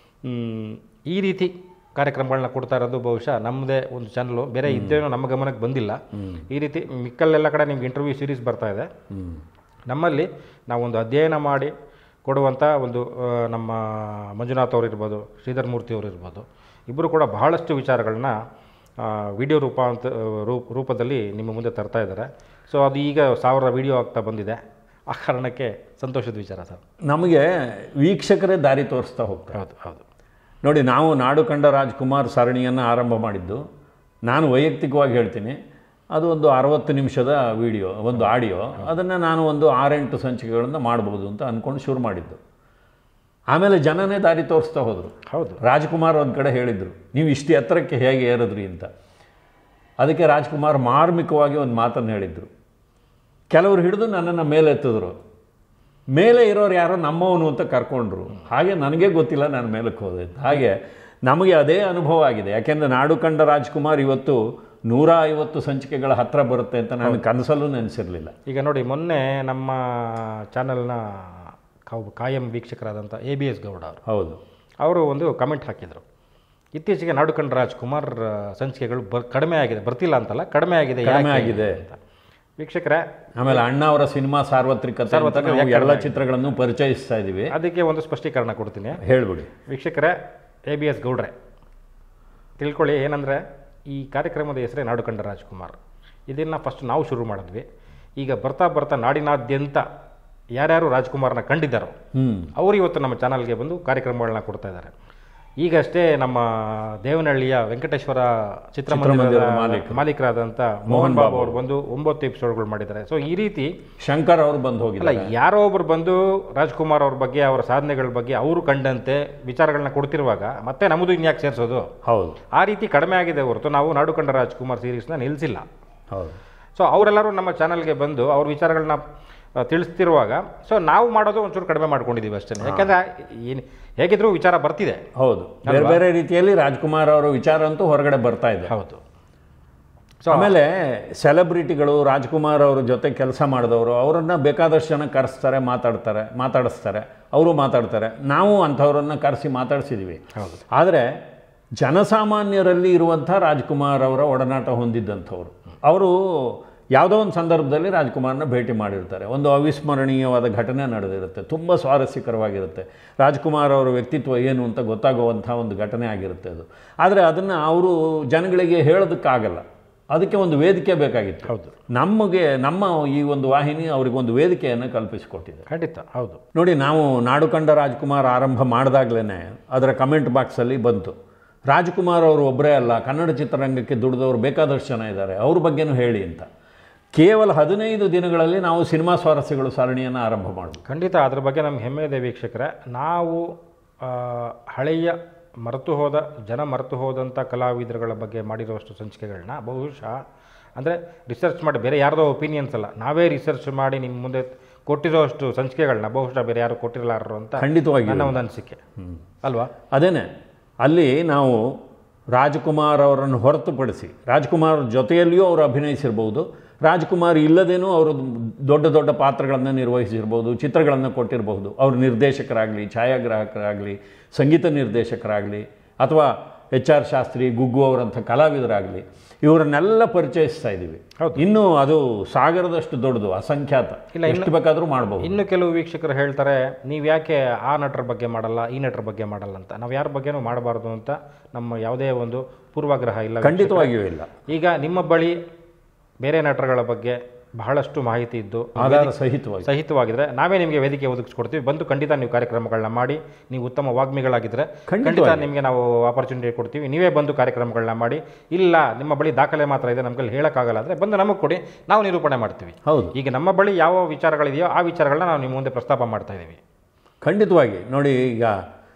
ಮ್, ಈ ರೀತಿ ಕಾರ್ಯಕ್ರಮಗಳನ್ನ ಕೊಡ್ತಾ ಇರೋದು ಬಹುಶಃ ನಮ್ಮದೇ ಒಂದು ಚಾನಲು ಬೇರೆ ಇದ್ದೇನೋ ನಮ್ಮ ಗಮನಕ್ಕೆ ಬಂದಿಲ್ಲ ಈ ರೀತಿ ಮಿಕ್ಕಲ್ಲೆಲ್ಲ ಕಡೆ ನಿಮ್ಗೆ ಇಂಟರ್ವ್ಯೂ ಸೀರೀಸ್ ಬರ್ತಾ ಇದೆ ಹ್ಮ್. ನಮ್ಮಲ್ಲಿ ನಾವೊಂದು ಅಧ್ಯಯನ ಮಾಡಿ ಕೊಡುವಂಥ ಒಂದು ಆ, ನಮ್ಮ ಮಂಜುನಾಥ್ ಅವರು ಇರ್ಬೋದು ಶ್ರೀಧರ್ ಮೂರ್ತಿ ಅವರು ಇರ್ಬೋದು ಇಬ್ಬರು ಕೂಡ ಬಹಳಷ್ಟು ವಿಚಾರಗಳನ್ನ ವಿಡಿಯೋ ರೂಪ ಅಂತ ರೂಪ ರೂಪದಲ್ಲಿ ನಿಮ್ಮ ಮುಂದೆ ತರ್ತಾ ಇದ್ದಾರೆ ಸೊ ಅದು ಈಗ ಸಾವಿರ ವಿಡಿಯೋ ಆಗ್ತಾ ಬಂದಿದೆ ಆ ಕಾರಣಕ್ಕೆ ಸಂತೋಷದ ವಿಚಾರ ಸರ್ ನಮಗೆ ವೀಕ್ಷಕರೇ ದಾರಿ ತೋರಿಸ್ತಾ ಹೋಗ್ತಾರೆ ಹೌದು ಹೌದು ನೋಡಿ ನಾವು ನಾಡು ಕಂಡ ರಾಜ್ಕುಮಾರ್ ಸರಣಿಯನ್ನು ಆರಂಭ ಮಾಡಿದ್ದು ನಾನು ವೈಯಕ್ತಿಕವಾಗಿ ಹೇಳ್ತೀನಿ ಅದು ಒಂದು ಅರವತ್ತು ನಿಮಿಷದ ವಿಡಿಯೋ ಒಂದು ಆಡಿಯೋ ಅದನ್ನು ನಾನು ಒಂದು ಆರೆಂಟು ಸಂಚಿಕೆಗಳನ್ನು ಮಾಡ್ಬೋದು ಅಂತ ಅಂದ್ಕೊಂಡು ಶುರು ಮಾಡಿದ್ದು ಆಮೇಲೆ ಜನನೇ ದಾರಿ ತೋರಿಸ್ತಾ ಹೋದರು ಹೌದು ರಾಜ್ಕುಮಾರ್ ಒಂದು ಕಡೆ ಹೇಳಿದರು ನೀವು ಇಷ್ಟು ಎತ್ತರಕ್ಕೆ ಹೇಗೆ ಏರಿದ್ರಿ ಅಂತ ಅದಕ್ಕೆ ರಾಜ್ಕುಮಾರ್ ಮಾರ್ಮಿಕವಾಗಿ ಒಂದು ಮಾತನ್ನು ಹೇಳಿದರು ಕೆಲವರು ಹಿಡಿದು ನನ್ನನ್ನು ಮೇಲೆತ್ತಿದ್ರು ಮೇಲೆ ಇರೋರು ಯಾರೋ ನಮ್ಮವನು ಅಂತ ಕರ್ಕೊಂಡ್ರು ಹಾಗೆ ನನಗೆ ಗೊತ್ತಿಲ್ಲ ನಾನು ಮೇಲಕ್ಕೆ ಹೋದೆ ಅಂತ. ಹಾಗೆ ನಮಗೆ ಅದೇ ಅನುಭವ ಆಗಿದೆ ಯಾಕೆಂದರೆ ನಾಡು ಕಂಡ ರಾಜ್ಕುಮಾರ್ ಇವತ್ತು ನೂರ ಐವತ್ತು ಸಂಚಿಕೆಗಳ ಹತ್ರ ಬರುತ್ತೆ ಅಂತ ನಾನು ಕನಸಲ್ಲೂ ನೆನೆಸಿರಲಿಲ್ಲ ಈಗ ನೋಡಿ ಮೊನ್ನೆ ನಮ್ಮ ಚಾನಲ್ನ ಕಾವ್- ಕಾಯಂ ವೀಕ್ಷಕರಾದಂಥ ಎ ಬಿ ಎಸ್ ಗೌಡ ಅವರು ಹೌದು ಅವರು ಒಂದು ಕಮೆಂಟ್ ಹಾಕಿದರು ಇತ್ತೀಚೆಗೆ ನಾಡುಕಂಡ ರಾಜ್ಕುಮಾರ್ ಆ, ಸಂಚಿಕೆಗಳು ಬರ್ ಕಡಿಮೆ ಆಗಿದೆ ಬರ್ತಿಲ್ಲ ಅಂತಲ್ಲ ಕಡಿಮೆ ಆಗಿದೆ ಕಡಿಮೆ ಯಾಕೆ ಆಗಿದೆ. ಅಂತ ವೀಕ್ಷಕರೇ ಆಮೇಲೆ ಅಣ್ಣ ಅವರ ಸಿನಿಮಾ ಸಾರ್ವತ್ರಿಕತೆ ಅಂತ ನಾವು ಎಲ್ಲ ಚಿತ್ರಗಳನ್ನು ಪರಿಚಯಿಸ್ತಾ ಇದ್ದೀವಿ ಅದಕ್ಕೆ ಒಂದು ಸ್ಪಷ್ಟೀಕರಣ ಕೊಡ್ತೀನಿ ಹೇಳ್ಬಿಡಿ ವೀಕ್ಷಕರೇ ಎ ಬಿ ಎಸ್ ಗೌಡ್ರೆ ತಿಳ್ಕೊಳ್ಳಿ ಏನಂದರೆ ಈ ಕಾರ್ಯಕ್ರಮದ ಹೆಸರೇ ನಾಡುಕಂಡ ರಾಜ್ಕುಮಾರ್ ಇದನ್ನು ಫಸ್ಟ್ ನಾವು ಶುರು ಮಾಡಿದ್ವಿ ಈಗ ಬರ್ತಾ ಬರ್ತಾ ನಾಡಿನಾದ್ಯಂತ ಯಾರ್ಯಾರು ರಾಜ್ಕುಮಾರ್ನ ಕಂಡಿದ್ದಾರೋ ಹ್ಮ್ ಅವರು ಇವತ್ತು ನಮ್ಮ ಚಾನಲ್ಗೆ ಬಂದು ಕಾರ್ಯಕ್ರಮಗಳನ್ನ ಕೊಡ್ತಾ ಇದ್ದಾರೆ ಈಗಷ್ಟೇ ನಮ್ಮ ದೇವನಹಳ್ಳಿಯ ವೆಂಕಟೇಶ್ವರ ಚಿತ್ರಮಂದಿರದ ಚಿತ್ರಮಂದಿರದ ಮಾಲೀಕರು. ಮಾಲೀಕರಾದಂಥ ಮೋಹನ್ ಬಾಬು ಅವರು ಬಂದು ಒಂಬತ್ತು ಎಪಿಸೋಡ್ಗಳು ಮಾಡಿದ್ದಾರೆ ಸೊ ಈ ರೀತಿ ಶಂಕರ್ ಅವರು ಬಂದು ಅಲ್ಲ ಹೋಗಿಲ್ಲ ಯಾರೋ ಒಬ್ರು ಬಂದು ರಾಜ್ಕುಮಾರ್ ಅವ್ರ ಬಗ್ಗೆ ಅವರ ಸಾಧನೆಗಳ ಬಗ್ಗೆ ಅವರು ಕಂಡಂತೆ ವಿಚಾರಗಳನ್ನ ಕೊಡ್ತಿರುವಾಗ ಮತ್ತೆ ನಮ್ಮದು ಇನ್ಯಾಕೆ ಸೇರಿಸೋದು ಹೌದು ಆ ರೀತಿ ಕಡಿಮೆ ಆಗಿದೆ ಹೊರತು ನಾವು ನಾಡುಕಂಡ ರಾಜ್ಕುಮಾರ್ ಸೀರೀಸ್ನ ನಿಲ್ಲಿಸಿಲ್ಲ ಹೌದು ಸೊ ಅವರೆಲ್ಲರೂ ನಮ್ಮ ಚಾನಲ್ಗೆ ಬಂದು ಅವ್ರ ವಿಚಾರಗಳನ್ನ ಆ, ತಿಳಿಸ್ತಿರುವಾಗ ಸೊ ನಾವು ಮಾಡೋದು ಒಂಚೂರು ಕಡಿಮೆ ಮಾಡ್ಕೊಂಡಿದ್ದೀವಿ ಅಷ್ಟೇ ಯಾಕಂದ್ರೆ ಏನು ಹೇಗಿದ್ರೂ ವಿಚಾರ ಬರ್ತಿದೆ ಹೌದು ಬೇರೆ ಬೇರೆ ರೀತಿಯಲ್ಲಿ ರಾಜ್ಕುಮಾರ್ ಅವರ ವಿಚಾರ ಅಂತೂ ಹೊರಗಡೆ ಬರ್ತಾ ಇದೆ ಹೌದು ಸೊ ಆಮೇಲೆ ಸೆಲೆಬ್ರಿಟಿಗಳು ರಾಜ್ಕುಮಾರ್ ಅವ್ರ ಜೊತೆ ಕೆಲಸ ಮಾಡಿದವರು ಅವರನ್ನ ಬೇಕಾದಷ್ಟು ಜನ ಕರೆಸ್ತಾರೆ ಮಾತಾಡ್ತಾರೆ ಮಾತಾಡಿಸ್ತಾರೆ ಅವರು ಮಾತಾಡ್ತಾರೆ ನಾವು ಅಂಥವ್ರನ್ನ ಕರೆಸಿ ಮಾತಾಡಿಸಿದ್ದೀವಿ ಹೌದು ಆದರೆ ಜನಸಾಮಾನ್ಯರಲ್ಲಿ ಇರುವಂಥ ರಾಜ್ಕುಮಾರ್ ಅವರ ಒಡನಾಟ ಹೊಂದಿದ್ದಂಥವ್ರು ಅವರು ಯಾವುದೋ ಒಂದು ಸಂದರ್ಭದಲ್ಲಿ ರಾಜ್ಕುಮಾರ್ನ ಭೇಟಿ ಮಾಡಿರ್ತಾರೆ ಒಂದು ಅವಿಸ್ಮರಣೀಯವಾದ ಘಟನೆ ನಡೆದಿರುತ್ತೆ ತುಂಬ ಸ್ವಾರಸ್ಯಕರವಾಗಿರುತ್ತೆ ರಾಜ್ಕುಮಾರ್ ಅವರ ವ್ಯಕ್ತಿತ್ವ ಏನು ಅಂತ ಗೊತ್ತಾಗುವಂಥ ಒಂದು ಘಟನೆ ಆಗಿರುತ್ತೆ ಅದು ಆದರೆ ಅದನ್ನು ಅವರು ಜನಗಳಿಗೆ ಹೇಳೋದಕ್ಕಾಗಲ್ಲ ಅದಕ್ಕೆ ಒಂದು ವೇದಿಕೆ ಬೇಕಾಗಿತ್ತು ಹೌದು ನಮಗೆ ನಮ್ಮ ಈ ಒಂದು ವಾಹಿನಿ ಅವರಿಗೆ ಒಂದು ವೇದಿಕೆಯನ್ನು ಕಲ್ಪಿಸಿಕೊಟ್ಟಿದೆ ಖಂಡಿತ ಹೌದು ನೋಡಿ ನಾವು ನಾಡು ಕಂಡ ರಾಜ್ಕುಮಾರ್ ಆರಂಭ ಮಾಡಿದಾಗಲೇ ಅದರ ಕಮೆಂಟ್ ಬಾಕ್ಸಲ್ಲಿ ಬಂತು ರಾಜ್ಕುಮಾರ್ ಅವರು ಒಬ್ಬರೇ ಅಲ್ಲ ಕನ್ನಡ ಚಿತ್ರರಂಗಕ್ಕೆ ದುಡಿದವರು ಬೇಕಾದಷ್ಟು ಜನ ಇದ್ದಾರೆ ಅವ್ರ ಬಗ್ಗೆನೂ ಹೇಳಿ ಅಂತ ಕೇವಲ ಹದಿನೈದು ದಿನಗಳಲ್ಲಿ ನಾವು ಸಿನಿಮಾ ಸ್ವಾರಸ್ಯಗಳು ಸರಣಿಯನ್ನು ಆರಂಭ ಮಾಡಿದ್ವಿ ಖಂಡಿತ ಅದ್ರ ಬಗ್ಗೆ ನಮ್ಗೆ ಹೆಮ್ಮೆ ಇದೆ ವೀಕ್ಷಕರೇ ನಾವು ಆ, ಹಳೆಯ ಮರೆತು ಹೋದ ಜನ ಮರೆತು ಹೋದಂಥ ಕಲಾವಿದರುಗಳ ಬಗ್ಗೆ ಮಾಡಿರುವಷ್ಟು ಸಂಚಿಕೆಗಳನ್ನ ಬಹುಶಃ ಅಂದರೆ ರಿಸರ್ಚ್ ಮಾಡಿ ಬೇರೆ ಯಾರ್ದೋ ಒಪಿನಿಯನ್ಸ್ ಅಲ್ಲ ನಾವೇ ರಿಸರ್ಚ್ ಮಾಡಿ ನಿಮ್ಮ ಮುಂದೆ ಕೊಟ್ಟಿರೋಷ್ಟು ಸಂಚಿಕೆಗಳನ್ನ ಬಹುಶಃ ಬೇರೆ ಯಾರು ಕೊಟ್ಟಿರಲಾರರು ಅಂತ ಖಂಡಿತವಾಗಿ ನನ್ನ ಒಂದು ಅನಿಸಿಕೆ ಅಲ್ವಾ ಅದೇನೆ ಅಲ್ಲಿ ನಾವು ರಾಜ್ಕುಮಾರ್ ಅವರನ್ನು ಹೊರತುಪಡಿಸಿ ರಾಜ್ಕುಮಾರ್ ಜೊತೆಯಲ್ಲಿಯೂ ಅವರು ಅಭಿನಯಿಸಿರ್ಬೋದು ರಾಜ್ಕುಮಾರ್ ಇಲ್ಲದೇನೂ ಅವರು ದೊಡ್ಡ ದೊಡ್ಡ ಪಾತ್ರಗಳನ್ನು ನಿರ್ವಹಿಸಿರ್ಬೋದು ಚಿತ್ರಗಳನ್ನು ಕೊಟ್ಟಿರಬಹುದು ಅವರು ನಿರ್ದೇಶಕರಾಗಲಿ ಛಾಯಾಗ್ರಾಹಕರಾಗಲಿ ಸಂಗೀತ ನಿರ್ದೇಶಕರಾಗಲಿ ಅಥವಾ ಎಚ್ ಆರ್ ಶಾಸ್ತ್ರಿ ಗುಗ್ಗು ಅವರಂಥ ಕಲಾವಿದರಾಗಲಿ ಇವರನ್ನೆಲ್ಲ ಪರಿಚಯಿಸ್ತಾ ಇದ್ದೀವಿ ಹೌದು. ಇನ್ನೂ ಅದು ಸಾಗರದಷ್ಟು ದೊಡ್ಡದು ಅಸಂಖ್ಯಾತ ಇಲ್ಲ, ಎಷ್ಟು ಬೇಕಾದರೂ ಮಾಡಬಹುದು ಇನ್ನು ಕೆಲವು ವೀಕ್ಷಕರು ಹೇಳ್ತಾರೆ ನೀವು ಯಾಕೆ ಆ ನಟರ ಬಗ್ಗೆ ಮಾಡಲ್ಲ ಈ ನಟರ ಬಗ್ಗೆ ಮಾಡಲ್ಲ ಅಂತ ನಾವು ಯಾರ ಬಗ್ಗೆನೂ ಮಾಡಬಾರ್ದು ಅಂತ ನಮ್ಮ ಯಾವುದೇ ಒಂದು ಪೂರ್ವಾಗ್ರಹ ಇಲ್ಲ ಖಂಡಿತವಾಗಿಯೂ ಇಲ್ಲ ಈಗ ನಿಮ್ಮ ಬಳಿ ಬೇರೆ ನಟರುಗಳ ಬಗ್ಗೆ ಬಹಳಷ್ಟು ಮಾಹಿತಿ ಇದ್ದು ಆಧಾರ ಸಹಿತವಾಗಿ ಸಹಿತವಾಗಿದ್ರೆ ನಾವೇ ನಿಮಗೆ ವೇದಿಕೆ ಒದಗಿಸ್ಕೊಡ್ತೀವಿ ಬಂದು ಖಂಡಿತ ನೀವು ಕಾರ್ಯಕ್ರಮಗಳನ್ನ ಮಾಡಿ ನೀವು ಉತ್ತಮ ವಾಗ್ಮಿಗಳಾಗಿದ್ದರೆ ಖಂಡಿತವಾಗಿ. ಖಂಡಿತ ನಿಮಗೆ ನಾವು ಆಪರ್ಚುನಿಟಿ ಕೊಡ್ತೀವಿ ನೀವೇ ಬಂದು ಕಾರ್ಯಕ್ರಮಗಳನ್ನ ಮಾಡಿ ಇಲ್ಲ ನಿಮ್ಮ ಬಳಿ ದಾಖಲೆ ಮಾತ್ರ ಇದೆ ನಮ್ಗೆ ಹೇಳೋಕ್ಕಾಗಲ್ಲ ಅಂದರೆ ಬಂದು ನಮಗೆ ಕೊಡಿ ನಾವು ನಿರೂಪಣೆ ಮಾಡ್ತೀವಿ ಹೌದು ಈಗ ನಮ್ಮ ಬಳಿ ಯಾವ ವಿಚಾರಗಳಿದೆಯೋ ಆ ವಿಚಾರಗಳನ್ನ ನಾವು ನಿಮ್ಮ ಮುಂದೆ ಪ್ರಸ್ತಾಪ ಮಾಡ್ತಾ ಇದ್ದೀವಿ ಖಂಡಿತವಾಗಿ ನೋಡಿ ಈಗ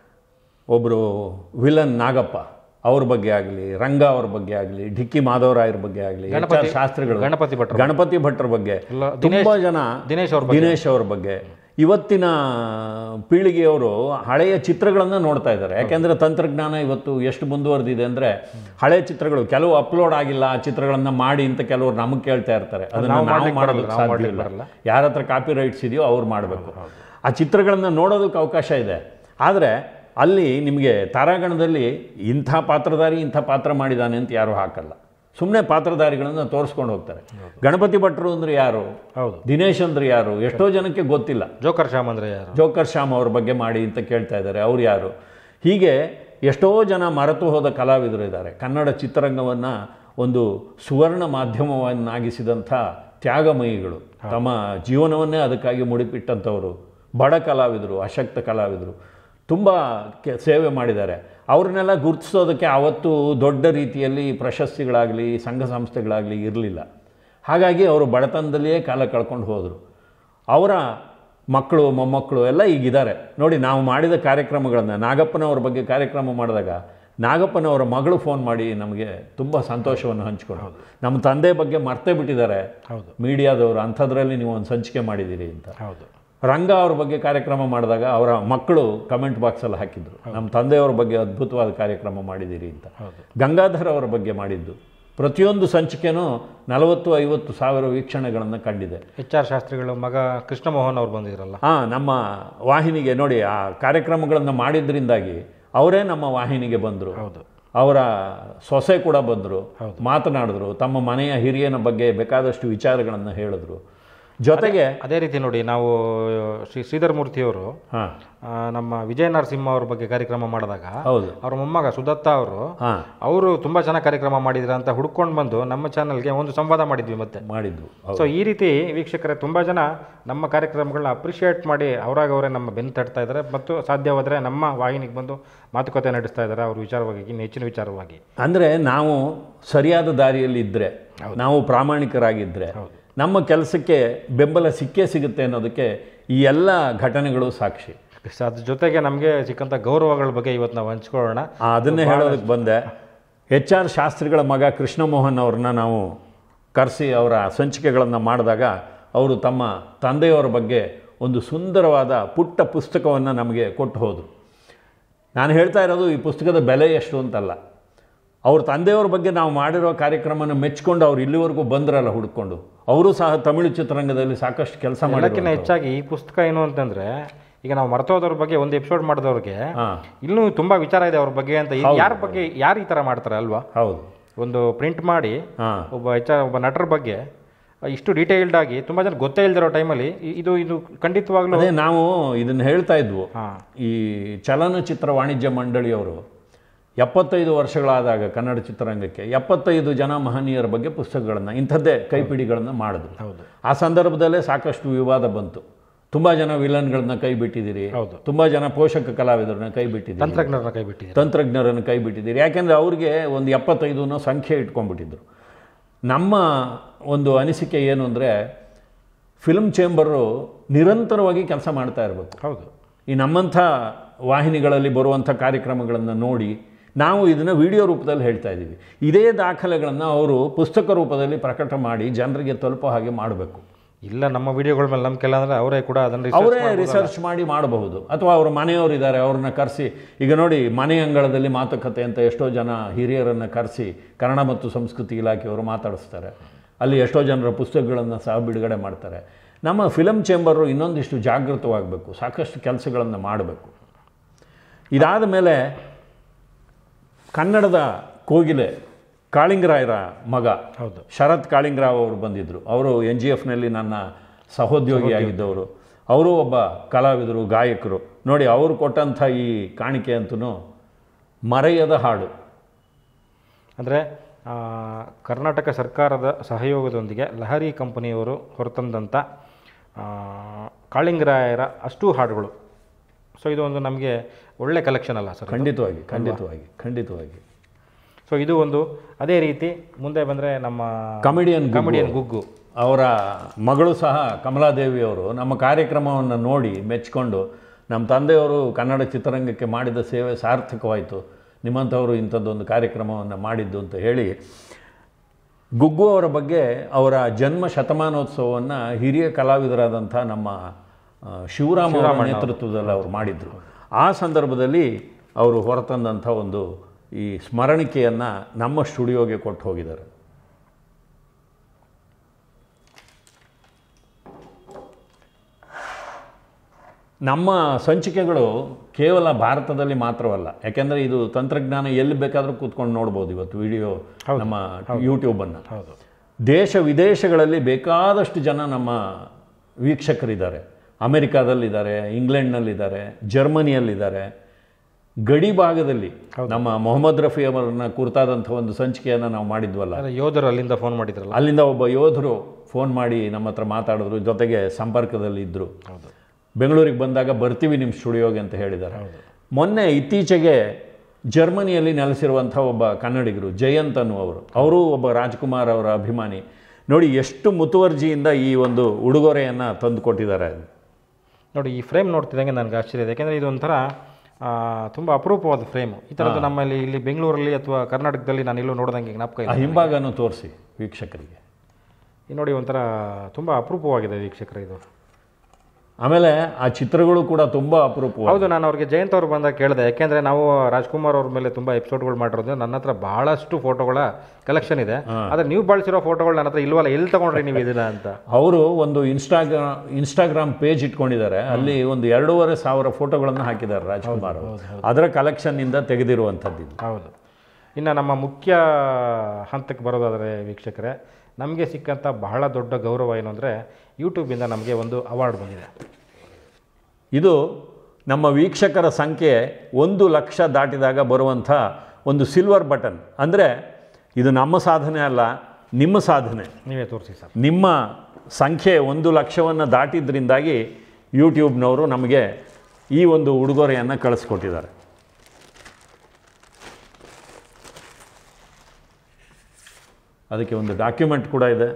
ಒಬ್ಬರು ವಿಲನ್ ನಾಗಪ್ಪ ಅವ್ರ ಬಗ್ಗೆ ಆಗಲಿ ರಂಗ ಅವ್ರ ಬಗ್ಗೆ ಆಗಲಿ ಡಿಕ್ಕಿ ಮಾಧವರಾಯರ ಬಗ್ಗೆ ಆಗಲಿ ಗಣಪತಿ- ಶಾಸ್ತ್ರಿಗಳು ಗಣಪತಿ ಭಟ್ರು ಗಣಪತಿ ಭಟ್ರ ಬಗ್ಗೆ ಎಲ್ಲ ತುಂಬಾ ಜನ ದಿನೇಶ್ ಅವ್ರ ಬಗ್ಗೆ ದಿನೇಶ್ ಅವ್ರ ಬಗ್ಗೆ ಇವತ್ತಿನ ಪೀಳಿಗೆಯವರು ಹಳೆಯ ಚಿತ್ರಗಳನ್ನು ನೋಡ್ತಾ ಇದ್ದಾರೆ ಯಾಕೆಂದ್ರೆ ತಂತ್ರಜ್ಞಾನ ಇವತ್ತು ಎಷ್ಟು ಮುಂದುವರೆದಿದೆ ಅಂದ್ರೆ ಹಳೆ ಚಿತ್ರಗಳು ಕೆಲವು ಅಪ್ಲೋಡ್ ಆಗಿಲ್ಲ ಆ ಚಿತ್ರಗಳನ್ನ ಮಾಡಿ ಅಂತ ಕೆಲವರು ನಮಗೆ ಕೇಳ್ತಾ ಇರ್ತಾರೆ ಅದನ್ನ ನಾವು ನಾವು ಮಾಡ್ಲಿಕ್ಕೆ ಮಾಡೋದಕ್ಕೆ ಬರಲ್ಲ, ನಾವು ಸಾಧ್ಯ ಮಾಡ್ಲಿಕ್ಕೆ ಇಲ್ಲ ಬರಲ್ಲ. ಯಾರ ಹತ್ರ ಕಾಪಿ ರೈಟ್ಸ್ ಇದೆಯೋ ಅವ್ರು ಮಾಡಬೇಕು ಆ ಚಿತ್ರಗಳನ್ನ ನೋಡೋದಕ್ಕೆ ಅವಕಾಶ ಇದೆ ಆದರೆ ಅಲ್ಲಿ ನಿಮಗೆ ತಾರಾಗಣದಲ್ಲಿ ಇಂಥ ಪಾತ್ರಧಾರಿ ಇಂಥ ಪಾತ್ರ ಮಾಡಿದ್ದಾನೆ ಅಂತ ಯಾರು ಹಾಕಲ್ಲ ಸುಮ್ಮನೆ ಪಾತ್ರಧಾರಿಗಳನ್ನು ತೋರಿಸ್ಕೊಂಡು ಹೋಗ್ತಾರೆ ಗಣಪತಿ ಭಟ್ರು ಅಂದ್ರೆ ಯಾರು ಹೌದು ದಿನೇಶ್ ಅಂದ್ರೆ ಯಾರು ಎಷ್ಟೋ ಜನಕ್ಕೆ ಗೊತ್ತಿಲ್ಲ ಜೋಕರ್ ಶ್ಯಾಮ್ ಅಂದರೆ ಯಾರು ಜೋಕರ್ ಶ್ಯಾಮ್ ಅವ್ರ ಬಗ್ಗೆ ಮಾಡಿ ಅಂತ ಕೇಳ್ತಾ ಇದ್ದಾರೆ ಅವ್ರು ಯಾರು ಹೀಗೆ ಎಷ್ಟೋ ಜನ ಮರೆತು ಹೋದ ಕಲಾವಿದರು ಇದ್ದಾರೆ ಕನ್ನಡ ಚಿತ್ರರಂಗವನ್ನು ಒಂದು ಸುವರ್ಣ ಮಾಧ್ಯಮವನ್ನಾಗಿಸಿದಂಥ ತ್ಯಾಗಮಯಿಗಳು ತಮ್ಮ ಜೀವನವನ್ನೇ ಅದಕ್ಕಾಗಿ ಮುಡಿಪಿಟ್ಟಂಥವರು ಬಡ ಕಲಾವಿದರು ಅಶಕ್ತ ಕಲಾವಿದರು ತುಂಬ ಕೆ ಸೇವೆ ಮಾಡಿದ್ದಾರೆ ಅವ್ರನ್ನೆಲ್ಲ ಗುರುತಿಸೋದಕ್ಕೆ ಆವತ್ತು ದೊಡ್ಡ ರೀತಿಯಲ್ಲಿ ಪ್ರಶಸ್ತಿಗಳಾಗಲಿ ಸಂಘ ಸಂಸ್ಥೆಗಳಾಗಲಿ ಇರಲಿಲ್ಲ ಹಾಗಾಗಿ ಅವರು ಬಡತನದಲ್ಲಿಯೇ ಕಾಲ ಕಳ್ಕೊಂಡು ಹೋದರು ಅವರ ಮಕ್ಕಳು ಮೊಮ್ಮಕ್ಕಳು ಎಲ್ಲ ಈಗಿದ್ದಾರೆ ನೋಡಿ ನಾವು ಮಾಡಿದ ಕಾರ್ಯಕ್ರಮಗಳನ್ನು ನಾಗಪ್ಪನವ್ರ ಬಗ್ಗೆ ಕಾರ್ಯಕ್ರಮ ಮಾಡಿದಾಗ ನಾಗಪ್ಪನವರ ಮಗಳು ಫೋನ್ ಮಾಡಿ ನಮಗೆ ತುಂಬ ಸಂತೋಷವನ್ನು ಹಂಚ್ಕೊಂಡು ನಮ್ಮ ತಂದೆ ಬಗ್ಗೆ ಮರ್ತೇ ಬಿಟ್ಟಿದ್ದಾರೆ ಹೌದು ಮೀಡಿಯಾದವರು ಅಂಥದ್ರಲ್ಲಿ ನೀವು ಒಂದು ಸಂಚಿಕೆ ಮಾಡಿದ್ದೀರಿ ಅಂತ ಹೌದು ರಂಗ ಅವ್ರ ಬಗ್ಗೆ ಕಾರ್ಯಕ್ರಮ ಮಾಡಿದಾಗ ಅವರ ಮಕ್ಕಳು ಕಮೆಂಟ್ ಬಾಕ್ಸಲ್ಲಿ ಹಾಕಿದ್ರು ನಮ್ಮ ತಂದೆಯವ್ರ ಬಗ್ಗೆ ಅದ್ಭುತವಾದ ಕಾರ್ಯಕ್ರಮ ಮಾಡಿದ್ದೀರಿ ಅಂತ ಹೌದು ಗಂಗಾಧರ್ ಅವರ ಬಗ್ಗೆ ಮಾಡಿದ್ದು ಪ್ರತಿಯೊಂದು ಸಂಚಿಕೆನೂ ನಲವತ್ತು ಐವತ್ತು ಸಾವಿರ ವೀಕ್ಷಣೆಗಳನ್ನು ಕಂಡಿದೆ ಎಚ್ ಆರ್ ಶಾಸ್ತ್ರಿಗಳು ಮಗ ಕೃಷ್ಣ ಮೋಹನ್ ಅವ್ರು ಬಂದಿದ್ರಲ್ಲ ಹಾಂ ನಮ್ಮ ವಾಹಿನಿಗೆ ನೋಡಿ ಆ ಕಾರ್ಯಕ್ರಮಗಳನ್ನು ಮಾಡಿದ್ರಿಂದಾಗಿ ಅವರೇ ನಮ್ಮ ವಾಹಿನಿಗೆ ಬಂದರು ಹೌದು ಅವರ ಸೊಸೆ ಕೂಡ ಬಂದರು ಹೌದು. ಮಾತನಾಡಿದ್ರು ತಮ್ಮ ಮನೆಯ ಹಿರಿಯನ ಬಗ್ಗೆ ಬೇಕಾದಷ್ಟು ವಿಚಾರಗಳನ್ನು ಹೇಳಿದ್ರು ಜೊತೆಗೆ ಅದೇ ರೀತಿ ನೋಡಿ ನಾವು ಶ್ರೀ ಶ್ರೀಧರ್ ಮೂರ್ತಿಯವರು ಹಾಂ ಆ, ನಮ್ಮ ವಿಜಯ ನರಸಿಂಹ ಅವ್ರ ಬಗ್ಗೆ ಕಾರ್ಯಕ್ರಮ ಮಾಡಿದಾಗ ಹೌದು ಅವ್ರ ಮೊಮ್ಮಗ ಸುದತ್ತ ಅವರು ಹಾಂ ಅವರು ತುಂಬ ಚೆನ್ನಾಗಿ ಕಾರ್ಯಕ್ರಮ ಮಾಡಿದ್ರ ಅಂತ ಹುಡ್ಕೊಂಡು ಬಂದು ನಮ್ಮ ಚಾನಲ್ಗೆ ಒಂದು ಸಂವಾದ ಮಾಡಿದ್ವಿ ಮತ್ತೆ ಮಾಡಿದ್ದು ಹೌದು ಸೊ ಈ ರೀತಿ ವೀಕ್ಷಕರೇ ತುಂಬ ಜನ ನಮ್ಮ ಕಾರ್ಯಕ್ರಮಗಳನ್ನ ಅಪ್ರಿಷಿಯೇಟ್ ಮಾಡಿ ಅವರಾಗ ಅವರೇ ನಮ್ಮ ಬೆನ್ನು ತಟ್ತಾ ಇದ್ದಾರೆ ಮತ್ತು ಸಾಧ್ಯವಾದರೆ ನಮ್ಮ ವಾಹಿನಿಗೆ ಬಂದು ಮಾತುಕತೆ ನಡೆಸ್ತಾ ಇದ್ದಾರೆ ಅವ್ರ ವಿಚಾರವಾಗಿ ಇನ್ನು ಹೆಚ್ಚಿನ ವಿಚಾರವಾಗಿ ಅಂದರೆ ನಾವು ಸರಿಯಾದ ದಾರಿಯಲ್ಲಿ ಇದ್ದರೆ ನಾವು ಪ್ರಾಮಾಣಿಕರಾಗಿದ್ದರೆ ನಮ್ಮ ಕೆಲಸಕ್ಕೆ ಬೆಂಬಲ ಸಿಕ್ಕೇ ಸಿಗುತ್ತೆ ಅನ್ನೋದಕ್ಕೆ ಈ ಎಲ್ಲ ಘಟನೆಗಳು ಸಾಕ್ಷಿ ಸೊ ಅದ್ರ ಜೊತೆಗೆ ನಮಗೆ ಸಿಕ್ಕಂಥ ಗೌರವಗಳ ಬಗ್ಗೆ ಇವತ್ತು ನಾವು ಹಂಚ್ಕೊಳ್ಳೋಣ ಆ, ಅದನ್ನೇ ಹೇಳೋದಕ್ಕೆ ಬಂದೆ ಎಚ್ ಆರ್ ಶಾಸ್ತ್ರಿಗಳ ಮಗ ಕೃಷ್ಣಮೋಹನ್ ಅವ್ರನ್ನ ನಾವು ಕರೆಸಿ ಅವರ ಸಂಚಿಕೆಗಳನ್ನು ಮಾಡಿದಾಗ ಅವರು ತಮ್ಮ ತಂದೆಯವರ ಬಗ್ಗೆ ಒಂದು ಸುಂದರವಾದ ಪುಟ್ಟ ಪುಸ್ತಕವನ್ನು ನಮಗೆ ಕೊಟ್ಟು ಹೋದರು ನಾನು ಹೇಳ್ತಾ ಇರೋದು ಈ ಪುಸ್ತಕದ ಬೆಲೆ ಎಷ್ಟು ಅಂತಲ್ಲ ಅವ್ರ ತಂದೆಯವ್ರ ಬಗ್ಗೆ ನಾವು ಮಾಡಿರೋ ಕಾರ್ಯಕ್ರಮನ ಮೆಚ್ಕೊಂಡು ಅವ್ರು ಇಲ್ಲಿವರೆಗೂ ಬಂದ್ರಲ್ಲ ಹುಡ್ಕೊಂಡು ಅವರು ಸಹ ತಮಿಳು ಚಿತ್ರರಂಗದಲ್ಲಿ ಸಾಕಷ್ಟು ಕೆಲಸ ಎಲ್ಲಕ್ಕಿಂತ ಮಾಡಿದ್ರು ಹೆಚ್ಚಾಗಿ ಈ ಪುಸ್ತಕ ಏನು ಅಂತಂದ್ರೆ ಈಗ ನಾವು ಮರ್ತೋದವ್ರ ಬಗ್ಗೆ ಒಂದು ಎಪಿಸೋಡ್ ಮಾಡಿದವ್ರಿಗೆ ಹಾಂ ಇನ್ನೂ ತುಂಬ ವಿಚಾರ ಇದೆ ಅವ್ರ ಬಗ್ಗೆ ಅಂತ ಇದು ಯಾರ ಬಗ್ಗೆ ಯಾರು ಈ ಥರ ಮಾಡ್ತಾರೆ ಅಲ್ವಾ ಹೌದು ಒಂದು ಪ್ರಿಂಟ್ ಮಾಡಿ ಹಾಂ ಒಬ್ಬ ಹೆಚ್ಚ ಒಬ್ಬ ನಟರ ಬಗ್ಗೆ ಇಷ್ಟು ಡೀಟೇಲ್ಡ್ ಆಗಿ ತುಂಬ ಜನ ಗೊತ್ತೇ ಇಲ್ದಿರೋ ಟೈಮಲ್ಲಿ ಇದು ಇದು ಖಂಡಿತವಾಗ್ಲೂ ಅದೇ ನಾವು ಇದನ್ನು ಹೇಳ್ತಾ ಇದ್ವು ಹಾಂ ಈ ಚಲನಚಿತ್ರ ವಾಣಿಜ್ಯ ಮಂಡಳಿಯವರು ಎಪ್ಪತ್ತೈದು ವರ್ಷಗಳಾದಾಗ ಕನ್ನಡ ಚಿತ್ರರಂಗಕ್ಕೆ ಎಪ್ಪತ್ತೈದು ಜನ ಮಹನೀಯರ ಬಗ್ಗೆ ಪುಸ್ತಕಗಳನ್ನು ಇಂಥದ್ದೇ ಕೈಪಿಡಿಗಳನ್ನು ಮಾಡಿದ್ರು ಹೌದು ಆ ಸಂದರ್ಭದಲ್ಲೇ ಸಾಕಷ್ಟು ವಿವಾದ ಬಂತು ತುಂಬ ಜನ ವಿಲನ್ಗಳನ್ನ ಕೈ ಬಿಟ್ಟಿದ್ದೀರಿ ಹೌದು. ತುಂಬ ಜನ ಪೋಷಕ ಕಲಾವಿದರನ್ನ ಕೈ ಬಿಟ್ಟಿದ್ದೀರಿ ತಂತ್ರಜ್ಞರನ್ನ ಕೈ ಬಿಟ್ಟಿದ್ದಾರೆ ತಂತ್ರಜ್ಞರನ್ನು ಕೈ ಬಿಟ್ಟಿದ್ದೀರಿ ಯಾಕೆಂದರೆ ಅವ್ರಿಗೆ ಒಂದು ಎಪ್ಪತ್ತೈದು ಅನ್ನೋ ಸಂಖ್ಯೆ ಇಟ್ಕೊಂಡ್ಬಿಟ್ಟಿದ್ರು ನಮ್ಮ ಒಂದು ಅನಿಸಿಕೆ ಏನು ಅಂದರೆ ಫಿಲ್ಮ್ ಚೇಂಬರು ನಿರಂತರವಾಗಿ ಕೆಲಸ ಮಾಡ್ತಾ ಇರಬೇಕು ಹೌದು ಈ ನಮ್ಮಂಥ ವಾಹಿನಿಗಳಲ್ಲಿ ಬರುವಂಥ ಕಾರ್ಯಕ್ರಮಗಳನ್ನು ನೋಡಿ ನಾವು ಇದನ್ನು ವಿಡಿಯೋ ರೂಪದಲ್ಲಿ ಹೇಳ್ತಾ ಇದ್ದೀವಿ ಇದೇ ದಾಖಲೆಗಳನ್ನು ಅವರು ಪುಸ್ತಕ ರೂಪದಲ್ಲಿ ಪ್ರಕಟ ಮಾಡಿ ಜನರಿಗೆ ತಲುಪೋ ಹಾಗೆ ಮಾಡಬೇಕು ಇಲ್ಲ ನಮ್ಮ ವಿಡಿಯೋಗಳ ಮೇಲೆ ನಂಬಿಕೆ ಇಲ್ಲ ಅಂದ್ರೆ ಅವರೇ ಕೂಡ ಅದನ್ನು research ಅವರೇ ಮಾಡ್ಬೋದಲ್ಲ. ರಿಸರ್ಚ್ ಮಾಡಿ ಮಾಡಬಹುದು ಅಥವಾ ಅವ್ರ ಮನೆಯವರು ಇದ್ದಾರೆ ಅವ್ರನ್ನ ಕರೆಸಿ ಈಗ ನೋಡಿ ಮನೆ ಅಂಗಳದಲ್ಲಿ ಮಾತುಕತೆ ಅಂತ ಎಷ್ಟೋ ಜನ ಹಿರಿಯರನ್ನು ಕರೆಸಿ ಕನ್ನಡ ಮತ್ತು ಸಂಸ್ಕೃತಿ ಇಲಾಖೆಯವರು ಮಾತಾಡಿಸ್ತಾರೆ ಅಲ್ಲಿ ಎಷ್ಟೋ ಜನರ ಪುಸ್ತಕಗಳನ್ನು ಸಹ ಬಿಡುಗಡೆ ಮಾಡ್ತಾರೆ ನಮ್ಮ ಫಿಲಮ್ ಚೇಂಬರು ಇನ್ನೊಂದಿಷ್ಟು ಜಾಗೃತವಾಗಬೇಕು ಸಾಕಷ್ಟು ಕೆಲಸಗಳನ್ನು ಮಾಡಬೇಕು ಇದಾದ ಮೇಲೆ ಕನ್ನಡದ ಕೋಗಿಲೆ ಕಾಳಿಂಗರಾಯರ ಮಗ ಹೌದು ಶರತ್ ಕಾಳಿಂಗರಾವ್ ಅವರು ಬಂದಿದ್ದರು ಅವರು ಎನ್ ಜಿ ಎಫ್ನಲ್ಲಿ ನನ್ನ ಸಹೋದ್ಯೋಗಿಯಾಗಿದ್ದವರು ಅವರು ಒಬ್ಬ ಕಲಾವಿದರು ಗಾಯಕರು ನೋಡಿ ಅವರು ಕೊಟ್ಟಂಥ ಈ ಕಾಣಿಕೆ ಅಂತೂ ಮರೆಯದ ಹಾಡು ಅಂದರೆ ಕರ್ನಾಟಕ ಸರ್ಕಾರದ ಸಹಯೋಗದೊಂದಿಗೆ ಲಹರಿ ಕಂಪನಿಯವರು ಹೊರತಂದಂಥ ಆ, ಕಾಳಿಂಗರಾಯರ ಅಷ್ಟೂ ಹಾಡುಗಳು ಸೊ ಇದು ಒಂದು ನಮಗೆ ಒಳ್ಳೆ ಕಲೆಕ್ಷನ್ ಅಲ್ಲ ಸರ್ ಖಂಡಿತವಾಗಿ ಖಂಡಿತವಾಗಿ ಖಂಡಿತವಾಗಿ ಸೊ ಇದು ಒಂದು ಅದೇ ರೀತಿ ಮುಂದೆ ಬಂದರೆ ನಮ್ಮ ಕಮಿಡಿಯನ್ ಕಾಮಿಡಿಯನ್ ಗುಗ್ಗು ಅವರ ಮಗಳು ಸಹ ಕಮಲಾದೇವಿ ಅವರು ನಮ್ಮ ಕಾರ್ಯಕ್ರಮವನ್ನು ನೋಡಿ ಮೆಚ್ಕೊಂಡು ನಮ್ಮ ತಂದೆಯವರು ಕನ್ನಡ ಚಿತ್ರರಂಗಕ್ಕೆ ಮಾಡಿದ ಸೇವೆ ಸಾರ್ಥಕವಾಯಿತು ನಿಮ್ಮಂಥವರು ಇಂಥದ್ದೊಂದು ಕಾರ್ಯಕ್ರಮವನ್ನು ಮಾಡಿದ್ದು ಅಂತ ಹೇಳಿ ಗುಗ್ಗು ಅವರ ಬಗ್ಗೆ ಅವರ ಜನ್ಮ ಶತಮಾನೋತ್ಸವವನ್ನು ಹಿರಿಯ ಕಲಾವಿದರಾದಂಥ ನಮ್ಮ ಆ, ಶಿವರಾಮ ಅವರ ನೇತೃತ್ವದಲ್ಲಿ ಅವರು ಮಾಡಿದರು ಆ ಸಂದರ್ಭದಲ್ಲಿ ಅವರು ಹೊರತಂದಂಥ ಒಂದು ಈ ಸ್ಮರಣಿಕೆಯನ್ನು ನಮ್ಮ ಸ್ಟುಡಿಯೋಗೆ ಕೊಟ್ಟು ಹೋಗಿದ್ದಾರೆ ನಮ್ಮ ಸಂಚಿಕೆಗಳು ಕೇವಲ ಭಾರತದಲ್ಲಿ ಮಾತ್ರವಲ್ಲ ಯಾಕೆಂದರೆ ಇದು ತಂತ್ರಜ್ಞಾನ ಎಲ್ಲಿ ಬೇಕಾದರೂ ಕೂತ್ಕೊಂಡು ನೋಡ್ಬೋದು ಇವತ್ತು ವಿಡಿಯೋ ನಮ್ಮ ಯೂಟ್ಯೂಬನ್ನು ಹೌದು ದೇಶ ವಿದೇಶಗಳಲ್ಲಿ ಬೇಕಾದಷ್ಟು ಜನ ನಮ್ಮ ವೀಕ್ಷಕರಿದ್ದಾರೆ ಅಮೆರಿಕಾದಲ್ಲಿದ್ದಾರೆ ಇಂಗ್ಲೆಂಡ್ನಲ್ಲಿದ್ದಾರೆ ಜರ್ಮನಿಯಲ್ಲಿದ್ದಾರೆ ಗಡಿ ಭಾಗದಲ್ಲಿ ನಮ್ಮ ಮೊಹಮ್ಮದ್ ರಫಿ ಅವರನ್ನ ಕುರಿತಾದಂಥ ಒಂದು ಸಂಚಿಕೆಯನ್ನು ನಾವು ಮಾಡಿದ್ವಲ್ಲ ಅದೇ ಯೋಧರು ಅಲ್ಲಿಂದ ಫೋನ್ ಮಾಡಿದ್ರಲ್ಲ ಅಲ್ಲಿಂದ ಒಬ್ಬ ಯೋಧರು ಫೋನ್ ಮಾಡಿ ನಮ್ಮ ಹತ್ರ ಮಾತಾಡಿದ್ರು ಜೊತೆಗೆ ಸಂಪರ್ಕದಲ್ಲಿ ಇದ್ದರು ಹೌದು ಬೆಂಗಳೂರಿಗೆ ಬಂದಾಗ ಬರ್ತೀವಿ ನಿಮ್ಮ ಸ್ಟುಡಿಯೋಗೆ ಅಂತ ಹೇಳಿದ್ದಾರೆ ಮೊನ್ನೆ ಇತ್ತೀಚೆಗೆ ಜರ್ಮನಿಯಲ್ಲಿ ನೆಲೆಸಿರುವಂಥ ಒಬ್ಬ ಕನ್ನಡಿಗರು ಜಯಂತ್ ಅನ್ನುವರು ಅವರು ಒಬ್ಬ ರಾಜ್ಕುಮಾರ್ ಅವರ ಅಭಿಮಾನಿ ನೋಡಿ ಎಷ್ಟು ಮುತುವರ್ಜಿಯಿಂದ ಈ ಒಂದು ಉಡುಗೊರೆಯನ್ನು ತಂದು ಕೊಟ್ಟಿದ್ದಾರೆ ನೋಡಿ ಈ ಫ್ರೇಮ್ ನೋಡ್ತಿದ್ದಂಗೆ ನನಗೆ ಆಶ್ಚರ್ಯ ಇದೆ ಯಾಕೆಂದರೆ ಇದು ಒಂಥರ ತುಂಬ ಅಪರೂಪವಾದ ಫ್ರೇಮು ಈ ಥರದ್ದು ನಮ್ಮಲ್ಲಿ ಇಲ್ಲಿ ಬೆಂಗಳೂರಲ್ಲಿ ಅಥವಾ ಕರ್ನಾಟಕದಲ್ಲಿ ನಾನು ಎಲ್ಲೂ ನೋಡ್ದಂಗೆ ಜ್ಞಾಪಕ ಆ ಇಲ್ಲ ಹಿಂಭಾಗನೂ ತೋರಿಸಿ ವೀಕ್ಷಕರಿಗೆ ಈ ನೋಡಿ ಒಂಥರ ತುಂಬ ಅಪರೂಪವಾಗಿದೆ ವೀಕ್ಷಕರೇ ಇದು ಆಮೇಲೆ ಆ ಚಿತ್ರಗಳು ಕೂಡ ತುಂಬ ಅಪರೂಪ ಹೌದು ನಾನು ಅವ್ರಿಗೆ ಜಯಂತ್ ಅವ್ರು ಬಂದಾಗ ಕೇಳಿದೆ ಯಾಕೆಂದರೆ ನಾವು ರಾಜ್ಕುಮಾರ್ ಅವ್ರ ಮೇಲೆ ತುಂಬ ಎಪಿಸೋಡ್ಗಳು ಮಾಡಿರೋದು ನನ್ನ ಹತ್ರ ಬಹಳಷ್ಟು ಫೋಟೋಗಳ ಕಲೆಕ್ಷನ್ ಇದೆ ಆದರೆ ನೀವು ಬಳಸಿರೋ ಫೋಟೋಗಳು ನನ್ನ ಹತ್ರ ಇಲ್ವಲ್ಲ ಎಲ್ಲಿ ತಗೊಂಡ್ರಿ ನೀವು ಇದನ್ನ ಅಂತ ಅವರು ಒಂದು ಇನ್ಸ್ಟಾಗ್ರಾಮ್ ಇನ್ಸ್ಟಾಗ್ರಾಮ್ ಪೇಜ್ ಇಟ್ಕೊಂಡಿದ್ದಾರೆ ಅಲ್ಲಿ ಒಂದು ಎರಡೂವರೆ ಸಾವಿರ ಫೋಟೋಗಳನ್ನು ಹಾಕಿದ್ದಾರೆ ರಾಜ್ಕುಮಾರ್ ಅವರು ಅದರ ಕಲೆಕ್ಷನ್ನಿಂದ ತೆಗೆದಿರುವಂಥದ್ದು ಇದು ಹೌದು ಇನ್ನು ನಮ್ಮ ಮುಖ್ಯ ಹಂತಕ್ಕೆ ಬರೋದಾದರೆ ವೀಕ್ಷಕರೇ ನಮಗೆ ಸಿಕ್ಕಂಥ ಬಹಳ ದೊಡ್ಡ ಗೌರವ ಏನು ಅಂದರೆ ಯೂಟ್ಯೂಬಿಂದ ನಮಗೆ ಒಂದು ಅವಾರ್ಡ್ ಬಂದಿದೆ ಇದು ನಮ್ಮ ವೀಕ್ಷಕರ ಸಂಖ್ಯೆ ಒಂದು ಲಕ್ಷ ದಾಟಿದಾಗ ಬರುವಂಥ ಒಂದು ಸಿಲ್ವರ್ ಬಟನ್ ಅಂದರೆ ಇದು ನಮ್ಮ ಸಾಧನೆ ಅಲ್ಲ ನಿಮ್ಮ ಸಾಧನೆ ನೀವೇ ತೋರಿಸಿ ಸರ್ ನಿಮ್ಮ ಸಂಖ್ಯೆ ಒಂದು ಲಕ್ಷವನ್ನು ದಾಟಿದ್ರಿಂದಾಗಿ ಯೂಟ್ಯೂಬ್ನವರು ನಮಗೆ ಈ ಒಂದು ಉಡುಗೊರೆಯನ್ನು ಕಳಿಸ್ಕೊಟ್ಟಿದ್ದಾರೆ ಅದಕ್ಕೆ ಒಂದು ಡಾಕ್ಯುಮೆಂಟ್ ಕೂಡ ಇದೆ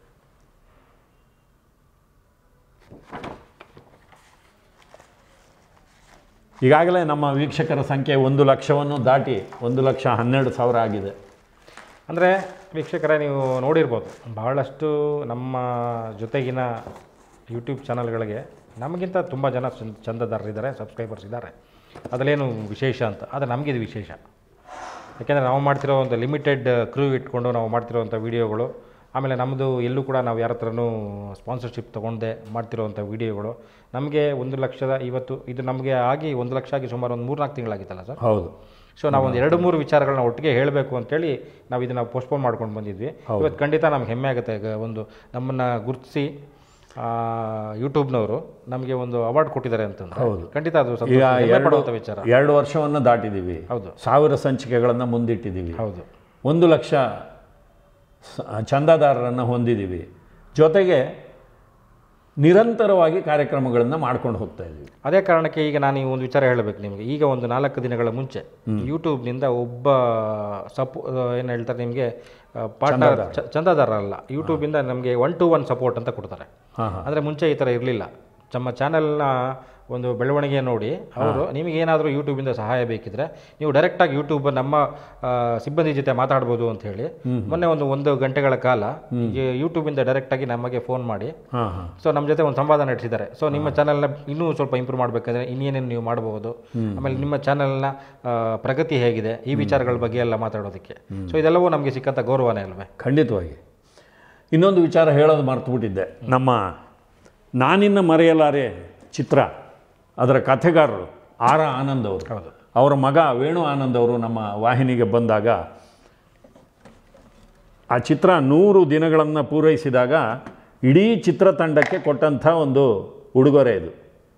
ಈಗಾಗಲೇ ನಮ್ಮ ವೀಕ್ಷಕರ ಸಂಖ್ಯೆ ಒಂದು ಲಕ್ಷವನ್ನು ದಾಟಿ ಒಂದು ಲಕ್ಷ ಹನ್ನೆರಡು ಸಾವಿರ ಆಗಿದೆ ಅಂದರೆ ವೀಕ್ಷಕರೇ ನೀವು ನೋಡಿರ್ಬೋದು ಬಹಳಷ್ಟು ನಮ್ಮ ಜೊತೆಗಿನ ಯೂಟ್ಯೂಬ್ ಚಾನಲ್ಗಳಿಗೆ ನಮಗಿಂತ ತುಂಬ ಜನ ಚಂದ ಚಂದದಾರರಿದ್ದಾರೆ ಸಬ್ಸ್ಕ್ರೈಬರ್ಸ್ ಇದ್ದಾರೆ ಅದರಲ್ಲೇನು ವಿಶೇಷ ಅಂತ ಆದರೆ ನಮಗಿದು ವಿಶೇಷ ಯಾಕೆಂದರೆ ನಾವು ಮಾಡ್ತಿರೋ ಒಂದು ಲಿಮಿಟೆಡ್ ಕ್ರೂ ಇಟ್ಕೊಂಡು ನಾವು ಮಾಡ್ತಿರೋವಂಥ ವೀಡಿಯೋಗಳು ಆಮೇಲೆ ನಮ್ಮದು ಎಲ್ಲೂ ಕೂಡ ನಾವು ಯಾರ ಹತ್ರನೂ ಸ್ಪಾನ್ಸರ್ಶಿಪ್ ತೊಗೊಂಡೆ ಮಾಡ್ತಿರೋವಂಥ ವೀಡಿಯೋಗಳು ನಮಗೆ ಒಂದು ಲಕ್ಷದ ಇವತ್ತು ಇದು ನಮಗೆ ಆಗಿ ಒಂದು ಲಕ್ಷ ಆಗಿ ಸುಮಾರು ಒಂದು ಮೂರ್ನಾಲ್ಕು ತಿಂಗಳಾಗಿತ್ತಲ್ಲ ಸರ್ ಹೌದು ಸೊ ನಾವು ಒಂದು ಎರಡು ಮೂರು ವಿಚಾರಗಳನ್ನ ಒಟ್ಟಿಗೆ ಹೇಳಬೇಕು ಅಂತೇಳಿ ನಾವು ಇದನ್ನು ಪೋಸ್ಟ್ಪೋನ್ ಮಾಡ್ಕೊಂಡು ಬಂದಿದ್ವಿ ಇವತ್ತು ಖಂಡಿತ ನಮ್ಗೆ ಹೆಮ್ಮೆ ಆಗುತ್ತೆ ಈಗ ಒಂದು ನಮ್ಮನ್ನು ಗುರುತಿಸಿ ಯೂಟ್ಯೂಬ್ನವರು ನಮಗೆ ಒಂದು ಅವಾರ್ಡ್ ಕೊಟ್ಟಿದ್ದಾರೆ ಅಂತಂದ್ರೆ ಹೌದು. ಖಂಡಿತ ಅದು ಸ್ವಲ್ಪ ಈಗ ಹೆಮ್ಮೆ ಎರಡು ಪಡುವಂಥ ವಿಚಾರ ಎರಡು ವರ್ಷವನ್ನು ದಾಟಿದ್ದೀವಿ ಹೌದು ಸಾವಿರ ಸಂಚಿಕೆಗಳನ್ನು ಮುಂದಿಟ್ಟಿದ್ದೀವಿ ಹೌದು ಒಂದು ಲಕ್ಷ ಸ- ಚಂದಾದಾರರನ್ನು ಹೊಂದಿದ್ದೀವಿ ಜೊತೆಗೆ ನಿರಂತರವಾಗಿ ಕಾರ್ಯಕ್ರಮಗಳನ್ನು ಮಾಡ್ಕೊಂಡು ಹೋಗ್ತಾ ಇದ್ದೀವಿ ಅದೇ ಕಾರಣಕ್ಕೆ ಈಗ ನಾನು ಈ ಒಂದು ವಿಚಾರ ಹೇಳಬೇಕು ನಿಮಗೆ ಈಗ ಒಂದು ನಾಲ್ಕು ದಿನಗಳ ಮುಂಚೆ ಯೂಟ್ಯೂಬ್ನಿಂದ ಒಬ್ಬ ಸಪೋ ಏನು ಹೇಳ್ತಾರೆ ನಿಮಗೆ ಪಾರ್ಟ್ನರ್ ಚಂದಾದಾರ ಅಲ್ಲ ಯೂಟ್ಯೂಬಿಂದ ನಮಗೆ ಒನ್ ಟು ಒನ್ ಸಪೋರ್ಟ್ ಅಂತ ಕೊಡ್ತಾರೆ ಹಾಂ ಹಾಂ ಅಂದರೆ ಮುಂಚೆ ಈ ಥರ ಇರಲಿಲ್ಲ ನಮ್ಮ ಚಾನೆಲ್ನ ಒಂದು ಬೆಳವಣಿಗೆ ನೋಡಿ ಅವರು ನಿಮಗೆ ಏನಾದರೂ ಯೂಟ್ಯೂಬಿಂದ ಸಹಾಯ ಬೇಕಿದ್ರೆ ನೀವು ಡೈರೆಕ್ಟಾಗಿ ಯೂಟ್ಯೂಬ್ ನಮ್ಮ ಆ, ಸಿಬ್ಬಂದಿ ಜೊತೆ ಮಾತಾಡ್ಬೋದು ಅಂತ ಹೇಳಿ ಮೊನ್ನೆ ಒಂದು ಒಂದು ಗಂಟೆಗಳ ಕಾಲ ಈ ಯೂಟ್ಯೂಬಿಂದ ಡೈರೆಕ್ಟಾಗಿ ನಮಗೆ ಫೋನ್ ಮಾಡಿ ಹಾಂ ಹಾಂ ಸೊ ನಮ್ಮ ಜೊತೆ ಒಂದು ಸಂವಾದ ನಡೆಸಿದ್ದಾರೆ ಸೊ ನಿಮ್ಮ ಚಾನಲ್ನ ಇನ್ನೂ ಸ್ವಲ್ಪ ಇಂಪ್ರೂವ್ ಮಾಡಬೇಕಂದ್ರೆ ಇನ್ನೇನೇನು ನೀವು ಮಾಡಬಹುದು ಆಮೇಲೆ ನಿಮ್ಮ ಚಾನಲ್ನ ಪ್ರಗತಿ ಹೇಗಿದೆ ಈ ವಿಚಾರಗಳ ಬಗ್ಗೆ ಎಲ್ಲ ಮಾತಾಡೋದಕ್ಕೆ ಸೊ ಇದೆಲ್ಲವೂ ನಮಗೆ ಸಿಕ್ಕಂಥ ಗೌರವನೇ ಅಲ್ವೇ ಖಂಡಿತವಾಗಿ ಇನ್ನೊಂದು ವಿಚಾರ ಹೇಳೋದು ಮರ್ತುಬಿಟ್ಟಿದ್ದೆ ನಮ್ಮ ನಾನಿನ್ನ ಮರೆಯಲಾರೆ ಚಿತ್ರ ಅದರ ಕಥೆಗಾರರು ಆರ ಆನಂದ್ ಅವರು ಹೌದು ಅವರ ಮಗ ವೇಣು ಆನಂದ್ ಅವರು ನಮ್ಮ ವಾಹಿನಿಗೆ ಬಂದಾಗ ಆ ಚಿತ್ರ ನೂರು ದಿನಗಳನ್ನು ಪೂರೈಸಿದಾಗ ಇಡೀ ಚಿತ್ರತಂಡಕ್ಕೆ ಕೊಟ್ಟಂಥ ಒಂದು ಉಡುಗೊರೆ ಇದು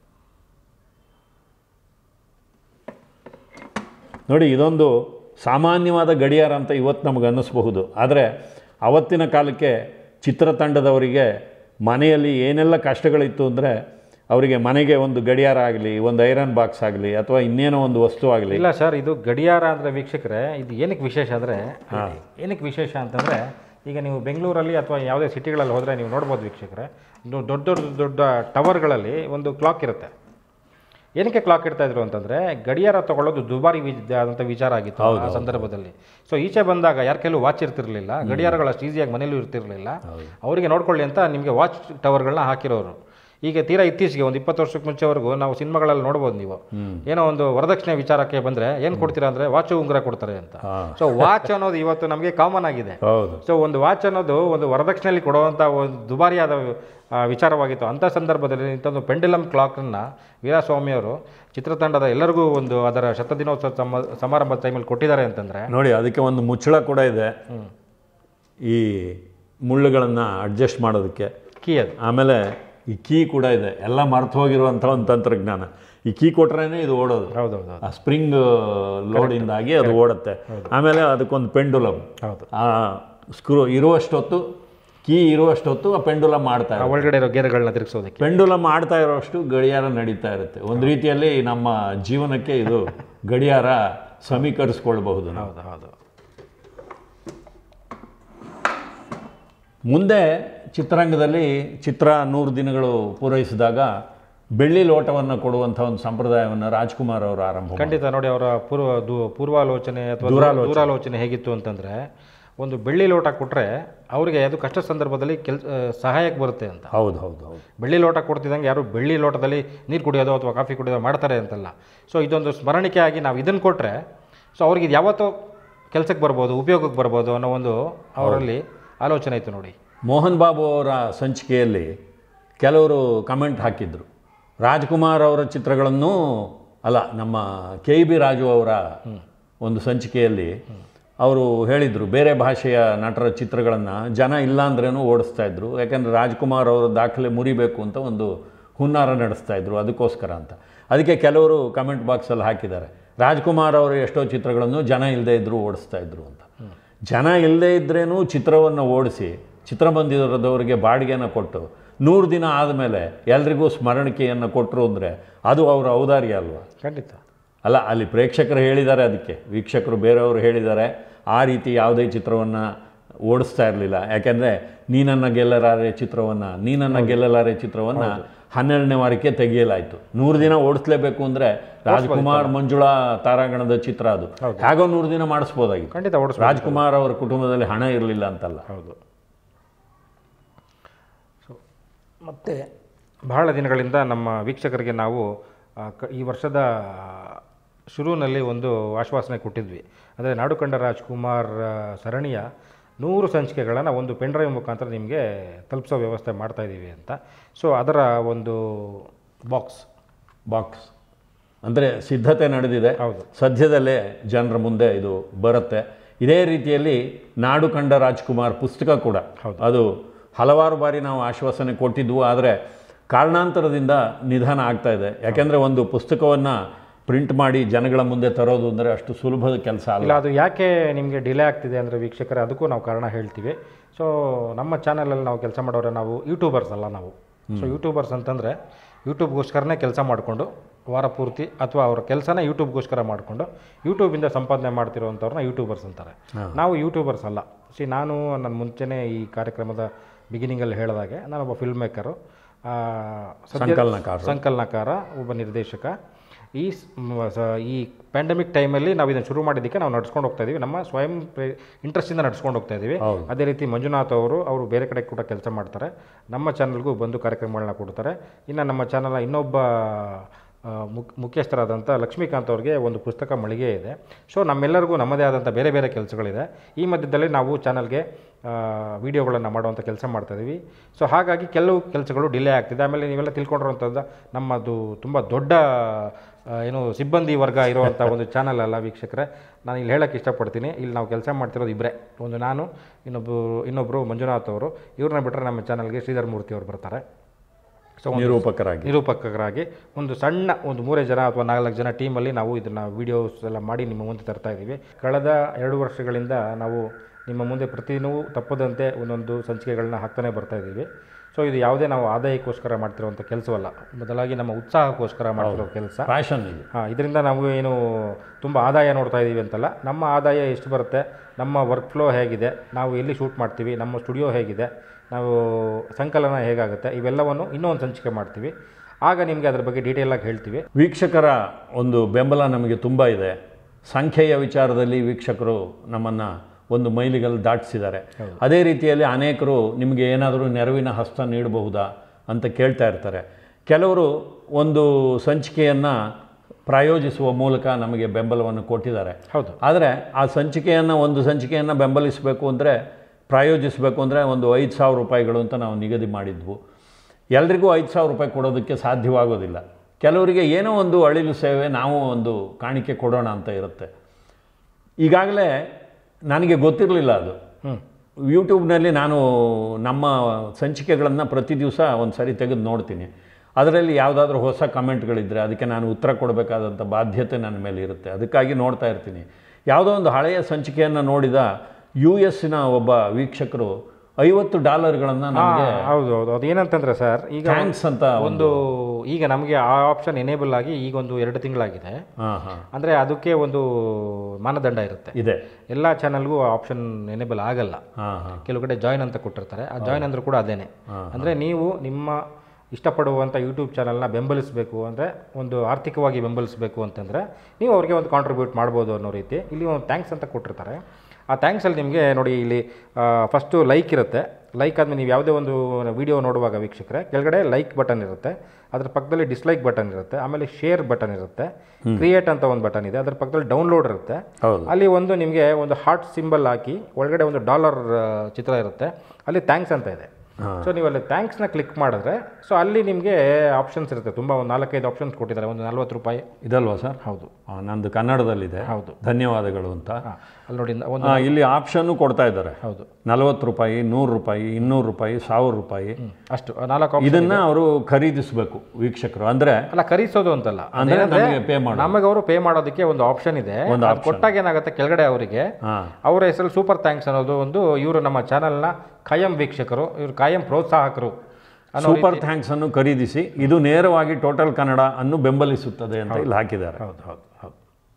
ನೋಡಿ ಇದೊಂದು ಸಾಮಾನ್ಯವಾದ ಗಡಿಯಾರ ಅಂತ ಇವತ್ತು ನಮಗೆ ಅನ್ನಿಸ್ಬಹುದು ಆದರೆ ಅವತ್ತಿನ ಕಾಲಕ್ಕೆ ಚಿತ್ರತಂಡದವರಿಗೆ ಮನೆಯಲ್ಲಿ ಏನೆಲ್ಲ ಕಷ್ಟಗಳಿತ್ತು ಅಂದರೆ ಅವರಿಗೆ ಮನೆಗೆ ಒಂದು ಗಡಿಯಾರ ಆಗಲಿ ಒಂದು ಐರನ್ ಬಾಕ್ಸ್ ಆಗಲಿ ಅಥವಾ ಇನ್ನೇನೋ ಒಂದು ವಸ್ತು ಆಗಲಿ ಇಲ್ಲ ಸರ್ ಇದು ಗಡಿಯಾರ ಅಂದರೆ ವೀಕ್ಷಕರೇ ಇದು ಏನಕ್ಕೆ ವಿಶೇಷ ಅಂದರೆ ಏನಕ್ಕೆ ವಿಶೇಷ ಅಂತಂದರೆ ಈಗ ನೀವು ಬೆಂಗಳೂರಲ್ಲಿ ಅಥವಾ ಯಾವುದೇ ಸಿಟಿಗಳಲ್ಲಿ ಹೋದರೆ ನೀವು ನೋಡ್ಬೋದು ವೀಕ್ಷಕರೇ ಇದು ದೊಡ್ಡ ದೊಡ್ಡ ದೊಡ್ಡ ಟವರ್ಗಳಲ್ಲಿ ಒಂದು ಕ್ಲಾಕ್ ಇರುತ್ತೆ ಏನಕ್ಕೆ ಕ್ಲಾಕ್ ಇಡ್ತಾ ಇದ್ರು ಅಂತಂದರೆ ಗಡಿಯಾರ ತಗೊಳ್ಳೋದು ದುಬಾರಿ ವಿ- ಆದಂಥ ವಿಚಾರ ಆಗಿತ್ತು ಆ ಸಂದರ್ಭದಲ್ಲಿ ಸೊ ಈಚೆ ಬಂದಾಗ ಯಾರ ಕೆಲವು ವಾಚ್ ಇರ್ತಿರ್ಲಿಲ್ಲ ಗಡಿಯಾರಗಳು ಅಷ್ಟು ಈಸಿಯಾಗಿ ಮನೇಲೂ ಇರ್ತಿರ್ಲಿಲ್ಲ ಅವರಿಗೆ ನೋಡ್ಕೊಳ್ಳಿ ಅಂತ ನಿಮಗೆ ವಾಚ್ ಟವರ್ಗಳನ್ನ ಹಾಕಿರೋರು ಈಗ ತೀರಾ ಇತ್ತೀಚೆಗೆ ಒಂದು ಇಪ್ಪತ್ತು ವರ್ಷಕ್ಕೆ ಮುಂಚೆವರೆಗೂ ನಾವು ಸಿನಿಮಾಗಳಲ್ಲಿ ನೋಡ್ಬೋದು ನೀವು ಏನೋ ಒಂದು ವರದಕ್ಷಿಣೆ ವಿಚಾರಕ್ಕೆ ಬಂದರೆ ಏನು ಕೊಡ್ತೀರಾ ಅಂದರೆ ವಾಚು ಉಂಗುರ ಕೊಡ್ತಾರೆ ಅಂತ ಹಾಂ ಸೊ ವಾಚ್ ಅನ್ನೋದು ಇವತ್ತು ನಮಗೆ ಕಾಮನ್ ಆಗಿದೆ ಹೌದು ಸೊ ಒಂದು ವಾಚ್ ಅನ್ನೋದು ಒಂದು ವರದಕ್ಷಿಣೆಯಲ್ಲಿ ಕೊಡುವಂಥ ಒಂದು ದುಬಾರಿಯಾದ ಆ, ವಿಚಾರವಾಗಿತ್ತು ಅಂಥ ಸಂದರ್ಭದಲ್ಲಿ ಇಂಥದ್ದು ಪೆಂಡುಲಮ್ ಕ್ಲಾಕನ್ನು ವೀರಸ್ವಾಮಿಯವರು ಚಿತ್ರತಂಡದ ಎಲ್ಲರಿಗೂ ಒಂದು ಅದರ ಶತದಿನೋತ್ಸವ ಸಮ ಸಮಾರಂಭದ ಟೈಮಲ್ಲಿ ಕೊಟ್ಟಿದ್ದಾರೆ ಅಂತಂದರೆ ನೋಡಿ ಅದಕ್ಕೆ ಒಂದು ಮುಚ್ಚಳ ಕೂಡ ಇದೆ ಈ ಮುಳ್ಳುಗಳನ್ನು ಅಡ್ಜಸ್ಟ್ ಮಾಡೋದಕ್ಕೆ ಕೀ ಅದು ಆಮೇಲೆ ಈ ಕೀ ಕೂಡ ಇದೆ ಎಲ್ಲ ಮರ್ತು ಹೋಗಿರುವಂಥ ಒಂದು ತಂತ್ರಜ್ಞಾನ ಈ ಕೀ ಕೊಟ್ರೇನೆ ಇದು ಓಡೋದು ಹೌದೌದು ಆ ಸ್ಪ್ರಿಂಗ್ ಲೋಡಿಂದಾಗಿ ಅದು ಓಡುತ್ತೆ ಆಮೇಲೆ ಅದಕ್ಕೊಂದು ಪೆಂಡುಲಮ್ ಹೌದು ಆ ಸ್ಕ್ರೂ ಇರುವಷ್ಟೊತ್ತು ಕೀ ಇರುವಷ್ಟೊತ್ತು ಆ ಪೆಂಡುಲಮ್ ಮಾಡ್ತಾ ಆ ಇರುತ್ತೆ ಒಳಗಡೆ ಇರೋ ಗೇರ್ಗಳನ್ನ ತಿರುಗಿಸೋದಕ್ಕೆ ಪೆಂಡುಲಮ್ ಮಾಡ್ತಾ ಇರೋಷ್ಟು ಗಡಿಯಾರ ನಡೀತಾ ಇರುತ್ತೆ ಒಂದು ರೀತಿಯಲ್ಲಿ ನಮ್ಮ ಜೀವನಕ್ಕೆ ಇದು ಗಡಿಯಾರ ಸಮೀಕರಿಸ್ಕೊಳ್ಬಹುದು ನಾವು ಹೌದು ಹೌದು ಮುಂದೆ ಚಿತ್ರರಂಗದಲ್ಲಿ ಚಿತ್ರ ನೂರು ದಿನಗಳು ಪೂರೈಸಿದಾಗ ಬೆಳ್ಳಿ ಲೋಟವನ್ನು ಕೊಡುವಂಥ ಒಂದು ಸಂಪ್ರದಾಯವನ್ನು ರಾಜ್ಕುಮಾರ್ ಅವರು ಆರಂಭ ಮಾಡಿದ್ರು. ಖಂಡಿತ ನೋಡಿ ಅವರ ಪೂರ್ವ ದು ಪೂರ್ವಾಲೋಚನೆ ಅಥವಾ ದೂರಾಲೋಚನೆ ಹೇಗಿತ್ತು ಅಂತಂದರೆ ಒಂದು ಬೆಳ್ಳಿ ಲೋಟ ಕೊಟ್ಟರೆ ಅವರಿಗೆ ಅದು ಕಷ್ಟ ಸಂದರ್ಭದಲ್ಲಿ ಕೆಲ್ ಸಹಾಯಕ್ಕೆ ಬರುತ್ತೆ ಅಂತ ಹೌದು ಹೌದು ಹೌದು ಬೆಳ್ಳಿ ಲೋಟ ಕೊಡ್ತಿದ್ದಂಗೆ ಯಾರು ಬೆಳ್ಳಿ ಲೋಟದಲ್ಲಿ ನೀರು ಕುಡಿಯೋದು ಅಥವಾ ಕಾಫಿ ಕುಡಿಯೋದು ಮಾಡ್ತಾರೆ ಅಂತಲ್ಲ ಸೊ ಇದೊಂದು ಸ್ಮರಣಿಕೆ ಆಗಿ ನಾವು ಇದನ್ನು ಕೊಟ್ಟರೆ ಸೊ ಅವ್ರಿಗೆ ಇದು ಯಾವತ್ತೋ ಕೆಲಸಕ್ಕೆ ಬರ್ಬೋದು ಉಪಯೋಗಕ್ಕೆ ಬರ್ಬೋದು ಅನ್ನೋ ಒಂದು ಅವರಲ್ಲಿ ಆಲೋಚನೆ ಇತ್ತು ನೋಡಿ ಮೋಹನ್ ಬಾಬು ಅವರ ಸಂಚಿಕೆಯಲ್ಲಿ ಕೆಲವರು ಕಮೆಂಟ್ ಹಾಕಿದ್ರು ರಾಜ್ಕುಮಾರ್ ಅವರ ಚಿತ್ರಗಳನ್ನು ಅಲ್ಲ ನಮ್ಮ ಕೆ ಬಿ ರಾಜು ಅವರ ಒಂದು ಸಂಚಿಕೆಯಲ್ಲಿ ಅವರು ಹೇಳಿದರು ಬೇರೆ ಭಾಷೆಯ ನಟರ ಚಿತ್ರಗಳನ್ನು ಜನ ಇಲ್ಲ ಅಂದ್ರೇನು ಓಡಿಸ್ತಾ ಇದ್ರು ಯಾಕೆಂದರೆ ರಾಜ್ಕುಮಾರ್ ಅವರ ದಾಖಲೆ ಮುರಿಬೇಕು ಅಂತ ಒಂದು ಹುನ್ನಾರ ನಡೆಸ್ತಾ ಇದ್ರು ಅದಕ್ಕೋಸ್ಕರ ಅಂತ ಅದಕ್ಕೆ ಕೆಲವರು ಕಮೆಂಟ್ ಬಾಕ್ಸಲ್ಲಿ ಹಾಕಿದ್ದಾರೆ ರಾಜ್ಕುಮಾರ್ ಅವರು ಎಷ್ಟೋ ಚಿತ್ರಗಳನ್ನು ಜನ ಇಲ್ಲದೇ ಇದ್ದರೂ ಓಡಿಸ್ತಾ ಇದ್ರು ಅಂತ ಜನ ಇಲ್ಲದೇ ಇದ್ರೇನು ಚಿತ್ರವನ್ನು ಓಡಿಸಿ ಚಿತ್ರಮಂದಿರದವರಿಗೆ ಬಾಡಿಗೆನ ಕೊಟ್ಟು ನೂರು ದಿನ ಆದಮೇಲೆ ಎಲ್ರಿಗೂ ಸ್ಮರಣಿಕೆಯನ್ನು ಕೊಟ್ಟರು ಅಂದರೆ ಅದು ಅವರ ಔದಾರ್ಯ ಅಲ್ವಾ ಖಂಡಿತ ಅಲ್ಲ ಅಲ್ಲಿ ಪ್ರೇಕ್ಷಕರು ಹೇಳಿದ್ದಾರೆ ಅದಕ್ಕೆ ವೀಕ್ಷಕರು ಬೇರೆಯವರು ಹೇಳಿದ್ದಾರೆ ಆ ರೀತಿ ಯಾವುದೇ ಚಿತ್ರವನ್ನು ಓಡಿಸ್ತಾ ಇರಲಿಲ್ಲ ಯಾಕೆಂದರೆ ನೀನನ್ನ ಗೆಲ್ಲಲಾರೆ ಚಿತ್ರವನ್ನು ನೀನನ್ನ ಗೆಲ್ಲಲಾರೆ ಚಿತ್ರವನ್ನು ಹನ್ನೆರಡನೇ ವಾರಕ್ಕೆ ತೆಗೆಯಲಾಯಿತು ನೂರು ದಿನ ಓಡಿಸ್ಲೇಬೇಕು ಅಂದರೆ ರಾಜ್ಕುಮಾರ್ ಮಂಜುಳಾ ತಾರಾಗಣದ ಚಿತ್ರ ಅದು ಹೇಗೋ ನೂರು ದಿನ ಮಾಡಿಸ್ಬೋದಾಗಿತ್ತು ಖಂಡಿತ ಓಡಿಸ್ ರಾಜ್ಕುಮಾರ್ ಅವರ ಕುಟುಂಬದಲ್ಲಿ ಹಣ ಇರಲಿಲ್ಲ ಅಂತಲ್ಲ ಹೌದು ಸೊ ಮತ್ತು ಬಹಳ ದಿನಗಳಿಂದ ನಮ್ಮ ವೀಕ್ಷಕರಿಗೆ ನಾವು ಆ, ಕ- ಈ ವರ್ಷದ ಶುರುವಿನಲ್ಲಿ ಒಂದು ಆಶ್ವಾಸನೆ ಕೊಟ್ಟಿದ್ವಿ ಅಂದರೆ ನಾಡು ಕಂಡ ರಾಜ್ಕುಮಾರ್ ಆ, ಸರಣಿಯ ನೂರು ಸಂಚಿಕೆಗಳನ್ನು ಒಂದು ಪೆನ್ಡ್ರೈವ್ ಮುಖಾಂತರ ನಿಮಗೆ ತಲುಪಿಸೋ ವ್ಯವಸ್ಥೆ ಮಾಡ್ತಾ ಇದ್ದೀವಿ ಅಂತ ಸೊ ಅದರ ಒಂದು ಬಾಕ್ಸ್ ಬಾಕ್ಸ್ ಅಂದರೆ ಸಿದ್ಧತೆ ನಡೆದಿದೆ ಹೌದು. ಸದ್ಯದಲ್ಲೇ ಜನರ ಮುಂದೆ ಇದು ಬರುತ್ತೆ ಇದೇ ರೀತಿಯಲ್ಲಿ ನಾಡು ಕಂಡ ರಾಜ್ಕುಮಾರ್ ಪುಸ್ತಕ ಕೂಡ ಅದು ಹಲವಾರು ಬಾರಿ ನಾವು ಆಶ್ವಾಸನೆ ಕೊಟ್ಟಿದ್ವು ಆದರೆ ಕಾರಣಾಂತರದಿಂದ ನಿಧಾನ ಆಗ್ತಾ ಇದೆ ಯಾಕೆಂದರೆ ಒಂದು ಪುಸ್ತಕವನ್ನು ಪ್ರಿಂಟ್ ಮಾಡಿ ಜನಗಳ ಮುಂದೆ ತರೋದು ಅಂದರೆ ಅಷ್ಟು ಸುಲಭದ ಕೆಲಸ ಅಲ್ಲ ಇಲ್ಲ ಅದು ಯಾಕೆ ನಿಮಗೆ ಡಿಲೇ ಆಗ್ತಿದೆ ಅಂದರೆ ವೀಕ್ಷಕರೇ ಅದಕ್ಕೂ ನಾವು ಕಾರಣ ಹೇಳ್ತೀವಿ ಸೊ ನಮ್ಮ ಚಾನಲಲ್ಲಿ ನಾವು ಕೆಲಸ ಮಾಡೋರೆ ನಾವು ಯೂಟ್ಯೂಬರ್ಸ್ ಅಲ್ಲ ನಾವು ಸೊ ಯೂಟ್ಯೂಬರ್ಸ್ ಅಂತಂದರೆ ಯೂಟ್ಯೂಬ್ಗೋಸ್ಕರನೇ ಕೆಲಸ ಮಾಡಿಕೊಂಡು ವಾರ ಪೂರ್ತಿ ಅಥವಾ ಅವರ ಕೆಲಸನ ಯೂಟ್ಯೂಬ್ಗೋಸ್ಕರ ಮಾಡಿಕೊಂಡು ಯೂಟ್ಯೂಬಿಂದ ಸಂಪಾದನೆ ಮಾಡ್ತಿರೋವಂಥವ್ರನ್ನ ಯೂಟ್ಯೂಬರ್ಸ್ ಅಂತಾರೆ ನಾವು ಯೂಟ್ಯೂಬರ್ಸ್ ಅಲ್ಲ ಸಿ ನಾನು ನನ್ನ ಮುಂಚೆನೇ ಈ ಕಾರ್ಯಕ್ರಮದ ಬಿಗಿನಿಂಗಲ್ಲಿ ಹೇಳಿದಾಗೆ ನಾನೊಬ್ಬ ಫಿಲ್ಮ್ ಮೇಕರು ಸಂಕಲನಕಾರ. ಸಂಕಲನಕಾರ ಒಬ್ಬ ನಿರ್ದೇಶಕ ಈ ಸ್- ಮ್, ಸ- ಈ ಪ್ಯಾಂಡಮಿಕ್ ಟೈಮಲ್ಲಿ ನಾವು ಇದನ್ನು ಶುರು ಮಾಡಿದ್ದಕ್ಕೆ ನಾವು ನಡ್ಸ್ಕೊಂಡು ಹೋಗ್ತಾ ಇದ್ದೀವಿ ನಮ್ಮ ಸ್ವಯಂ ಇಂಟ್ರೆಸ್ಟಿಂದ ನಡ್ಸ್ಕೊಂಡು ಹೋಗ್ತಾ ಇದ್ದೀವಿ ಹೌದು. ಅದೇ ರೀತಿ ಮಂಜುನಾಥ್ ಅವರು ಅವರು ಬೇರೆ ಕಡೆ ಕೂಡ ಕೆಲಸ ಮಾಡ್ತಾರೆ ನಮ್ಮ ಚಾನಲ್ಗೂ ಬಂದು ಕಾರ್ಯಕ್ರಮಗಳನ್ನ ಕೊಡ್ತಾರೆ ಇನ್ನು ನಮ್ಮ ಚಾನಲ್ನ ಇನ್ನೊಬ್ಬ ಆ, ಮುಖ್ ಮುಖ್ಯಸ್ಥರಾದಂಥ ಲಕ್ಷ್ಮೀಕಾಂತ್ ಅವ್ರಿಗೆ ಒಂದು ಪುಸ್ತಕ ಮಳಿಗೆ ಇದೆ ಸೊ ನಮ್ಮೆಲ್ಲರಿಗೂ ನಮ್ಮದೇ ಆದಂಥ ಬೇರೆ ಬೇರೆ ಕೆಲಸಗಳಿದೆ ಈ ಮಧ್ಯದಲ್ಲಿ ನಾವು ಚಾನಲ್ಗೆ ವೀಡಿಯೋಗಳನ್ನು ಮಾಡುವಂಥ ಕೆಲಸ ಮಾಡ್ತಾಯಿದ್ದೀವಿ ಸೊ ಹಾಗಾಗಿ ಕೆಲವು ಕೆಲಸಗಳು ಡಿಲೇ ಆಗ್ತಿದೆ ಆಮೇಲೆ ನೀವೆಲ್ಲ ತಿಳ್ಕೊಂಡಿರುವಂಥದ್ದು ನಮ್ಮದು ತುಂಬ ದೊಡ್ಡ ಆ, ಏನು ಸಿಬ್ಬಂದಿ ವರ್ಗ ಇರುವಂಥ ಒಂದು ಚಾನಲ್ ಅಲ್ಲ ವೀಕ್ಷಕರೇ ನಾನು ಇಲ್ಲಿ ಹೇಳೋಕ್ಕೆ ಇಷ್ಟಪಡ್ತೀನಿ ಇಲ್ಲಿ ನಾವು ಕೆಲಸ ಮಾಡ್ತಿರೋದು ಇಬ್ಬರೇ ಒಂದು ನಾನು ಇನ್ನೊಬ್ಬರು ಇನ್ನೊಬ್ಬರು ಮಂಜುನಾಥ್ ಅವರು ಇವ್ರನ್ನ ಬಿಟ್ಟರೆ ನಮ್ಮ ಚಾನಲ್ಗೆ ಶ್ರೀಧರ್ ಮೂರ್ತಿ ಅವರು ಬರ್ತಾರೆ ಸೊ ಒಂದು ನಿರೂಪಕರಾಗಿ ನಿರೂಪಕರಾಗಿ ಒಂದು ಸಣ್ಣ ಒಂದು ಮೂರೇ ಜನ ಅಥವಾ ನಾಲ್ಕು ಜನ ಟೀಮಲ್ಲಿ ನಾವು ಇದನ್ನು ವೀಡಿಯೋಸ್ ಎಲ್ಲ ಮಾಡಿ ನಿಮ್ಮ ಮುಂದೆ ತರ್ತಾ ಇದ್ದೀವಿ ಕಳೆದ ಎರಡು ವರ್ಷಗಳಿಂದ ನಾವು ನಿಮ್ಮ ಮುಂದೆ ಪ್ರತಿದಿನವೂ ತಪ್ಪದಂತೆ ಒಂದೊಂದು ಸಂಚಿಕೆಗಳನ್ನ ಹಾಕ್ತಾನೆ ಬರ್ತಾ ಇದ್ದೀವಿ ಸೊ ಇದು ಯಾವುದೇ ನಾವು ಆದಾಯಕ್ಕೋಸ್ಕರ ಮಾಡ್ತಿರುವಂಥ ಕೆಲಸವಲ್ಲ ಬದಲಾಗಿ ನಮ್ಮ ಉತ್ಸಾಹಕ್ಕೋಸ್ಕರ ಮಾಡ್ತಿರೋ ಕೆಲಸ ಫ್ಯಾಷನ್ ಇದು ಹಾಂ ಇದರಿಂದ ನಾವು ಏನು ತುಂಬ ಆದಾಯ ನೋಡ್ತಾ ಇದ್ದೀವಿ ಅಂತಲ್ಲ ನಮ್ಮ ಆದಾಯ ಎಷ್ಟು ಬರುತ್ತೆ ನಮ್ಮ ವರ್ಕ್ ಫ್ಲೋ ಹೇಗಿದೆ ನಾವು ಎಲ್ಲಿ ಶೂಟ್ ಮಾಡ್ತೀವಿ ನಮ್ಮ ಸ್ಟುಡಿಯೋ ಹೇಗಿದೆ ನಾವು ಸಂಕಲನ ಹೇಗಾಗುತ್ತೆ ಇವೆಲ್ಲವನ್ನು ಇನ್ನೂ ಒಂದು ಸಂಚಿಕೆ ಮಾಡ್ತೀವಿ ಆಗ ನಿಮಗೆ ಅದ್ರ ಬಗ್ಗೆ ಡೀಟೇಲಾಗಿ ಹೇಳ್ತೀವಿ ವೀಕ್ಷಕರ ಒಂದು ಬೆಂಬಲ ನಮಗೆ ತುಂಬ ಇದೆ ಸಂಖ್ಯೆಯ ವಿಚಾರದಲ್ಲಿ ವೀಕ್ಷಕರು ನಮ್ಮನ್ನು ಒಂದು ಮೈಲಿಗಲ್ಲಿ ದಾಟಿಸಿದ್ದಾರೆ ಅದೇ ರೀತಿಯಲ್ಲಿ ಅನೇಕರು ನಿಮಗೆ ಏನಾದರೂ ನೆರವಿನ ಹಸ್ತ ನೀಡಬಹುದಾ ಅಂತ ಕೇಳ್ತಾ ಇರ್ತಾರೆ ಕೆಲವರು ಒಂದು ಸಂಚಿಕೆಯನ್ನು ಪ್ರಾಯೋಜಿಸುವ ಮೂಲಕ ನಮಗೆ ಬೆಂಬಲವನ್ನು ಕೊಟ್ಟಿದ್ದಾರೆ ಹೌದು ಆದರೆ ಆ ಸಂಚಿಕೆಯನ್ನು ಒಂದು ಸಂಚಿಕೆಯನ್ನು ಬೆಂಬಲಿಸಬೇಕು ಅಂದರೆ ಪ್ರಾಯೋಜಿಸಬೇಕು ಅಂದರೆ ಒಂದು ಐದು ಸಾವಿರ ರೂಪಾಯಿಗಳು ಅಂತ ನಾವು ನಿಗದಿ ಮಾಡಿದ್ವು ಎಲ್ರಿಗೂ ಐದು ಸಾವಿರ ರೂಪಾಯಿ ಕೊಡೋದಕ್ಕೆ ಸಾಧ್ಯವಾಗೋದಿಲ್ಲ ಕೆಲವರಿಗೆ ಏನೋ ಒಂದು ಅಳಿಲು ಸೇವೆ ನಾವು ಒಂದು ಕಾಣಿಕೆ ಕೊಡೋಣ ಅಂತ ಇರುತ್ತೆ ಈಗಾಗಲೇ ನನಗೆ ಗೊತ್ತಿರಲಿಲ್ಲ ಅದು ಹ್ಞೂ ಯೂಟ್ಯೂಬ್ನಲ್ಲಿ ನಾನು ನಮ್ಮ ಸಂಚಿಕೆಗಳನ್ನು ಪ್ರತಿ ದಿವಸ ಒಂದು ಸರಿ ತೆಗೆದು ನೋಡ್ತೀನಿ ಅದರಲ್ಲಿ ಯಾವುದಾದ್ರೂ ಹೊಸ ಕಮೆಂಟ್ಗಳಿದ್ದರೆ ಅದಕ್ಕೆ ನಾನು ಉತ್ತರ ಕೊಡಬೇಕಾದಂಥ ಬಾಧ್ಯತೆ ನನ್ನ ಮೇಲೆ ಇರುತ್ತೆ ಅದಕ್ಕಾಗಿ ನೋಡ್ತಾ ಇರ್ತೀನಿ ಯಾವುದೋ ಒಂದು ಹಳೆಯ ಸಂಚಿಕೆಯನ್ನು ನೋಡಿದ ಯು ಎಸ್ಸಿನ ಒಬ್ಬ ವೀಕ್ಷಕರು ಐವತ್ತು ಡಾಲರ್ಗಳನ್ನು ನಮಗೆ ಹೌದು ಹೌದು ಅದು ಏನಂತಂದ್ರೆ ಸರ್ ಈಗ ಥ್ಯಾಂಕ್ಸ್ ಅಂತ ಒಂದು ಈಗ ನಮಗೆ ಆ ಆಪ್ಷನ್ ಎನೇಬಲ್ ಆಗಿ ಈಗ ಒಂದು ಎರಡು ತಿಂಗಳಾಗಿದೆ ಹಾಂ ಹಾಂ ಅಂದರೆ ಅದಕ್ಕೆ ಒಂದು ಮಾನದಂಡ ಇರುತ್ತೆ ಇದೆ ಎಲ್ಲ ಚಾನಲ್ಗೂ ಆಪ್ಷನ್ ಎನೇಬಲ್ ಆಗಲ್ಲ ಹಾಂ ಹಾಂ ಕೆಲವು ಕಡೆ ಜಾಯ್ನ್ ಅಂತ ಕೊಟ್ಟಿರ್ತಾರೆ ಆ ಜಾಯ್ನ್ ಅಂದ್ರೂ ಕೂಡ ಅದೇನೆ ಅಂದರೆ ನೀವು ನಿಮ್ಮ ಇಷ್ಟಪಡುವಂಥ ಯೂಟ್ಯೂಬ್ ಚಾನಲ್ನ ಬೆಂಬಲಿಸಬೇಕು ಅಂದರೆ ಒಂದು ಆರ್ಥಿಕವಾಗಿ ಬೆಂಬಲಿಸಬೇಕು ಅಂತಂದರೆ ನೀವು ಅವ್ರಿಗೆ ಒಂದು ಕಾಂಟ್ರಿಬ್ಯೂಟ್ ಮಾಡ್ಬೋದು ಅನ್ನೋ ರೀತಿ ಇಲ್ಲಿ ಒಂದು ಥ್ಯಾಂಕ್ಸ್ ಅಂತ ಕೊಟ್ಟಿರ್ತಾರೆ ಆ ಥ್ಯಾಂಕ್ಸಲ್ಲಿ ನಿಮಗೆ ನೋಡಿ ಇಲ್ಲಿ ಫಸ್ಟು ಲೈಕ್ ಇರುತ್ತೆ ಲೈಕ್ ಆದಮೇಲೆ ನೀವು ಯಾವುದೇ ಒಂದು ವಿಡಿಯೋ ನೋಡುವಾಗ ವೀಕ್ಷಕರೇ ಕೆಳಗಡೆ ಲೈಕ್ ಬಟನ್ ಇರುತ್ತೆ ಅದ್ರ ಪಕ್ಕದಲ್ಲಿ ಡಿಸ್ಲೈಕ್ ಬಟನ್ ಇರುತ್ತೆ ಆಮೇಲೆ ಶೇರ್ ಬಟನ್ ಇರುತ್ತೆ ಕ್ರಿಯೇಟ್ ಅಂತ ಒಂದು ಬಟನ್ ಇದೆ ಅದ್ರ ಪಕ್ಕದಲ್ಲಿ ಡೌನ್ಲೋಡ್ ಇರುತ್ತೆ ಹೌದು ಅಲ್ಲಿ ಒಂದು ನಿಮಗೆ ಒಂದು ಹಾರ್ಟ್ ಸಿಂಬಲ್ ಹಾಕಿ ಒಳಗಡೆ ಒಂದು ಡಾಲರ್ ಚಿತ್ರ ಇರುತ್ತೆ ಅಲ್ಲಿ ಥ್ಯಾಂಕ್ಸ್ ಅಂತ ಇದೆ ಸೊ ನೀವು ಅಲ್ಲಿ ಥ್ಯಾಂಕ್ಸ್ನ ಕ್ಲಿಕ್ ಮಾಡಿದ್ರೆ ಸೊ ಅಲ್ಲಿ ನಿಮಗೆ ಆಪ್ಷನ್ಸ್ ಇರುತ್ತೆ ತುಂಬ ಒಂದು ನಾಲ್ಕೈದು ಆಪ್ಷನ್ಸ್ ಕೊಟ್ಟಿದ್ದಾರೆ ಒಂದು ನಲ್ವತ್ತು ರೂಪಾಯಿ ಇದಲ್ವಾ ಸರ್ ಹೌದು ಆ, ನಂದು ಕನ್ನಡದಲ್ಲಿದೆ ಹೌದು ಧನ್ಯವಾದಗಳು ಅಂತ ಹಾಂ ಅಲ್ಲಿ ನೋಡಿ ಒಂದು ಆ, ಇಲ್ಲಿ ಆಪ್ಷನ್ನು ಕೊಡ್ತಾ ಇದ್ದಾರೆ ಹೌದು ನಲವತ್ತು ರೂಪಾಯಿ ನೂರು ರೂಪಾಯಿ ಇನ್ನೂರು ರೂಪಾಯಿ ಸಾವಿರ ರೂಪಾಯಿ ಹ್ಮ್. ಅಷ್ಟು ಆ ನಾಲ್ಕು option ಇದನ್ನ ಅವರು ಖರೀದಿಸಬೇಕು ವೀಕ್ಷಕರು ಅಂದ್ರೆ ಅಲ್ಲ ಖರೀದಿಸೋದು ಅಂತಲ್ಲ ಅಂದ್ರೆ ಅದೇನಂದ್ರೆ ನಮಗೆ ಪೇ ಮಾಡ ನಮಗೆ ಅವರು ಪೇ ಮಾಡೋದಕ್ಕೆ ಒಂದು ಆಪ್ಷನ್ ಇದೆ ಒಂದು ಅದು ಕೊಟ್ಟಾಗ ಏನಾಗುತ್ತೆ ಕೆಳಗಡೆ ಅವರಿಗೆ ಹಾ ಅವರ ಹೆಸರು ಸೂಪರ್ ಥ್ಯಾಂಕ್ಸ್ ಅನ್ನೋದು ಒಂದು ಇವರು ನಮ್ಮ ಚಾನಲ್ನ ಕಾಯಂ ವೀಕ್ಷಕರು ಇವರು ಕಾಯಂ ಪ್ರೋತ್ಸಾಹಕರು ಅನ್ನೋ ಸೂಪರ್ ಥ್ಯಾಂಕ್ಸ್ ಅನ್ನು ಖರೀದಿಸಿ ಇದು ನೇರವಾಗಿ ಟೋಟಲ್ ಕನ್ನಡ ಅನ್ನು ಬೆಂಬಲಿಸುತ್ತದೆ ಅಂತ ಇಲ್ಲಿ ಹಾಕಿದ್ದಾರೆ ಹೌದು ಹೌದು ಹೌದು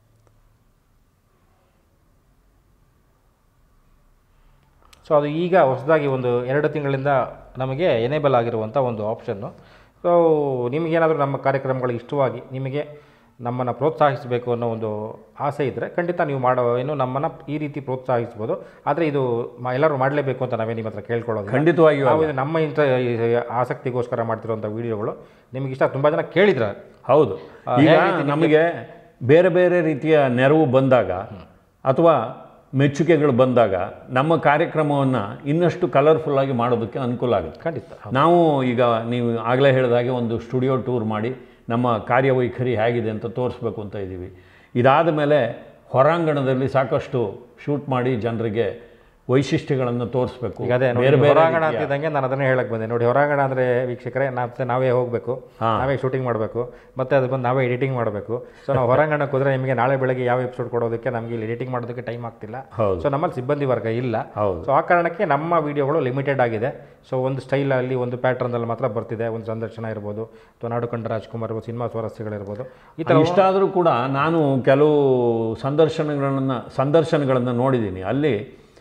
ಸೊ ಅದು ಈಗ ಹೊಸದಾಗಿ ಒಂದು ಎರಡು ತಿಂಗಳಿಂದ ನಮಗೆ ಎನೇಬಲ್ ಆಗಿರುವಂಥ ಒಂದು ಆಪ್ಷನ್ನು ಸೊ ನಿಮಗೇನಾದರೂ ನಮ್ಮ ಕಾರ್ಯಕ್ರಮಗಳು ಇಷ್ಟವಾಗಿ ನಿಮಗೆ ನಮ್ಮನ್ನು ಪ್ರೋತ್ಸಾಹಿಸಬೇಕು ಅನ್ನೋ ಒಂದು ಆಸೆ ಇದ್ದರೆ ಖಂಡಿತ ನೀವು ಮಾಡೋ ಏನು ನಮ್ಮನ್ನು ಈ ರೀತಿ ಪ್ರೋತ್ಸಾಹಿಸ್ಬೋದು ಆದರೆ ಇದು ಮ- ಎಲ್ಲರೂ ಮಾಡಲೇಬೇಕು ಅಂತ ನಾವೇ ನಿಮ್ಮ ಹತ್ರ ಕೇಳ್ಕೊಳ್ಳೋದು ಖಂಡಿತವಾಗಿಯೂ ನಾವು ಇದು ನಮ್ಮ ಇಂಥ ಈ ಆಸಕ್ತಿಗೋಸ್ಕರ ಮಾಡ್ತಿರುವಂಥ ವೀಡಿಯೋಗಳು ನಿಮಗೆ ಇಷ್ಟ ತುಂಬ ಜನ ಕೇಳಿದ್ರ ಹೌದು ಈಗ ನಮಗೆ ಬೇರೆ ಬೇರೆ ರೀತಿಯ ನೆರವು ಬಂದಾಗ ಅಥವಾ ಮೆಚ್ಚುಗೆಗಳು ಬಂದಾಗ ನಮ್ಮ ಕಾರ್ಯಕ್ರಮವನ್ನು ಇನ್ನಷ್ಟು ಕಲರ್ಫುಲ್ ಆಗಿ ಮಾಡೋದಕ್ಕೆ ಅನುಕೂಲ ಆಗುತ್ತೆ ಖಂಡಿತ ನಾವು ಈಗ ನೀವು ಆಗಲೇ ಹೇಳಿದ ಹಾಗೆ ಒಂದು ಸ್ಟುಡಿಯೋ ಟೂರ್ ಮಾಡಿ ನಮ್ಮ ಕಾರ್ಯವೈಖರಿ ಹೇಗಿದೆ ಅಂತ ತೋರಿಸ್ಬೇಕು ಅಂತ ಇದ್ದೀವಿ ಇದಾದ ಮೇಲೆ ಹೊರಾಂಗಣದಲ್ಲಿ ಸಾಕಷ್ಟು ಶೂಟ್ ಮಾಡಿ ಜನರಿಗೆ ವೈಶಿಷ್ಟ್ಯಗಳನ್ನು ತೋರಿಸ್ಬೇಕು ಈಗ ಅದೇ ನೋಡಿ ಬೇರೆ ಬೇರೆ ಹೊರಾಂಗಣ ರೀತಿಯ- ಅಂತಿದ್ದಂಗೆ ನಾನು ಅದನ್ನೇ ಹೇಳಕ್ ಬಂದೆ ನೋಡಿ ಹೊರಾಂಗಣ ಅಂದರೆ ವೀಕ್ಷಕರೇ ಮತ್ತೆ ನಾವೇ ಹೋಗಬೇಕು ಹಾ. ನಾವೇ ಶೂಟಿಂಗ್ ಮಾಡಬೇಕು ಮತ್ತೆ ಅದು ಬಂದು ನಾವೇ ಎಡಿಟಿಂಗ್ ಮಾಡಬೇಕು ಸೊ ನಾವು ಹೊರಾಂಗಣಕ್ಕೆ ಹೋದ್ರೆ ನಿಮಗೆ ನಾಳೆ ಬೆಳಗ್ಗೆ ಯಾವ ಎಪಿಸೋಡ್ ಕೊಡೋದಕ್ಕೆ ನಮಗೆ ಇಲ್ಲಿ ಎಡಿಟಿಂಗ್ ಮಾಡೋದಕ್ಕೆ ಟೈಮ್ ಆಗ್ತಿಲ್ಲ ಹೌದು ಸೊ ನಮ್ಮಲ್ಲಿ ಸಿಬ್ಬಂದಿ ವರ್ಗ ಇಲ್ಲ ಹೌದು ಸೊ ಆ ಕಾರಣಕ್ಕೆ ನಮ್ಮ ವಿಡಿಯೋಗಳು ಲಿಮಿಟೆಡ್ ಆಗಿದೆ ಸೊ ಒಂದು ಸ್ಟೈಲಲ್ಲಿ ಒಂದು ಪ್ಯಾಟ್ರನ್ದಲ್ಲಿ ಮಾತ್ರ ಬರ್ತಿದೆ ಒಂದು ಸಂದರ್ಶನ ಇರ್ಬೋದು ಅಥವಾ ನಾಡು ಕಂಡ ರಾಜ್ಕುಮಾರ್ ಇರ್ಬೋದು ಸಿನಿಮಾ ಸ್ವಾರಸ್ಯಗಳಿರ್ಬೋದು ಈ ಥರ ಇಷ್ಟಾದರೂ ಕೂಡ ನಾನು ಕೆಲವು ಸಂದರ್ಶನಗಳನ್ನು ಸಂದರ್ಶನಗಳನ್ನು ನೋಡಿದ್ದೀನಿ ಅಲ್ಲಿ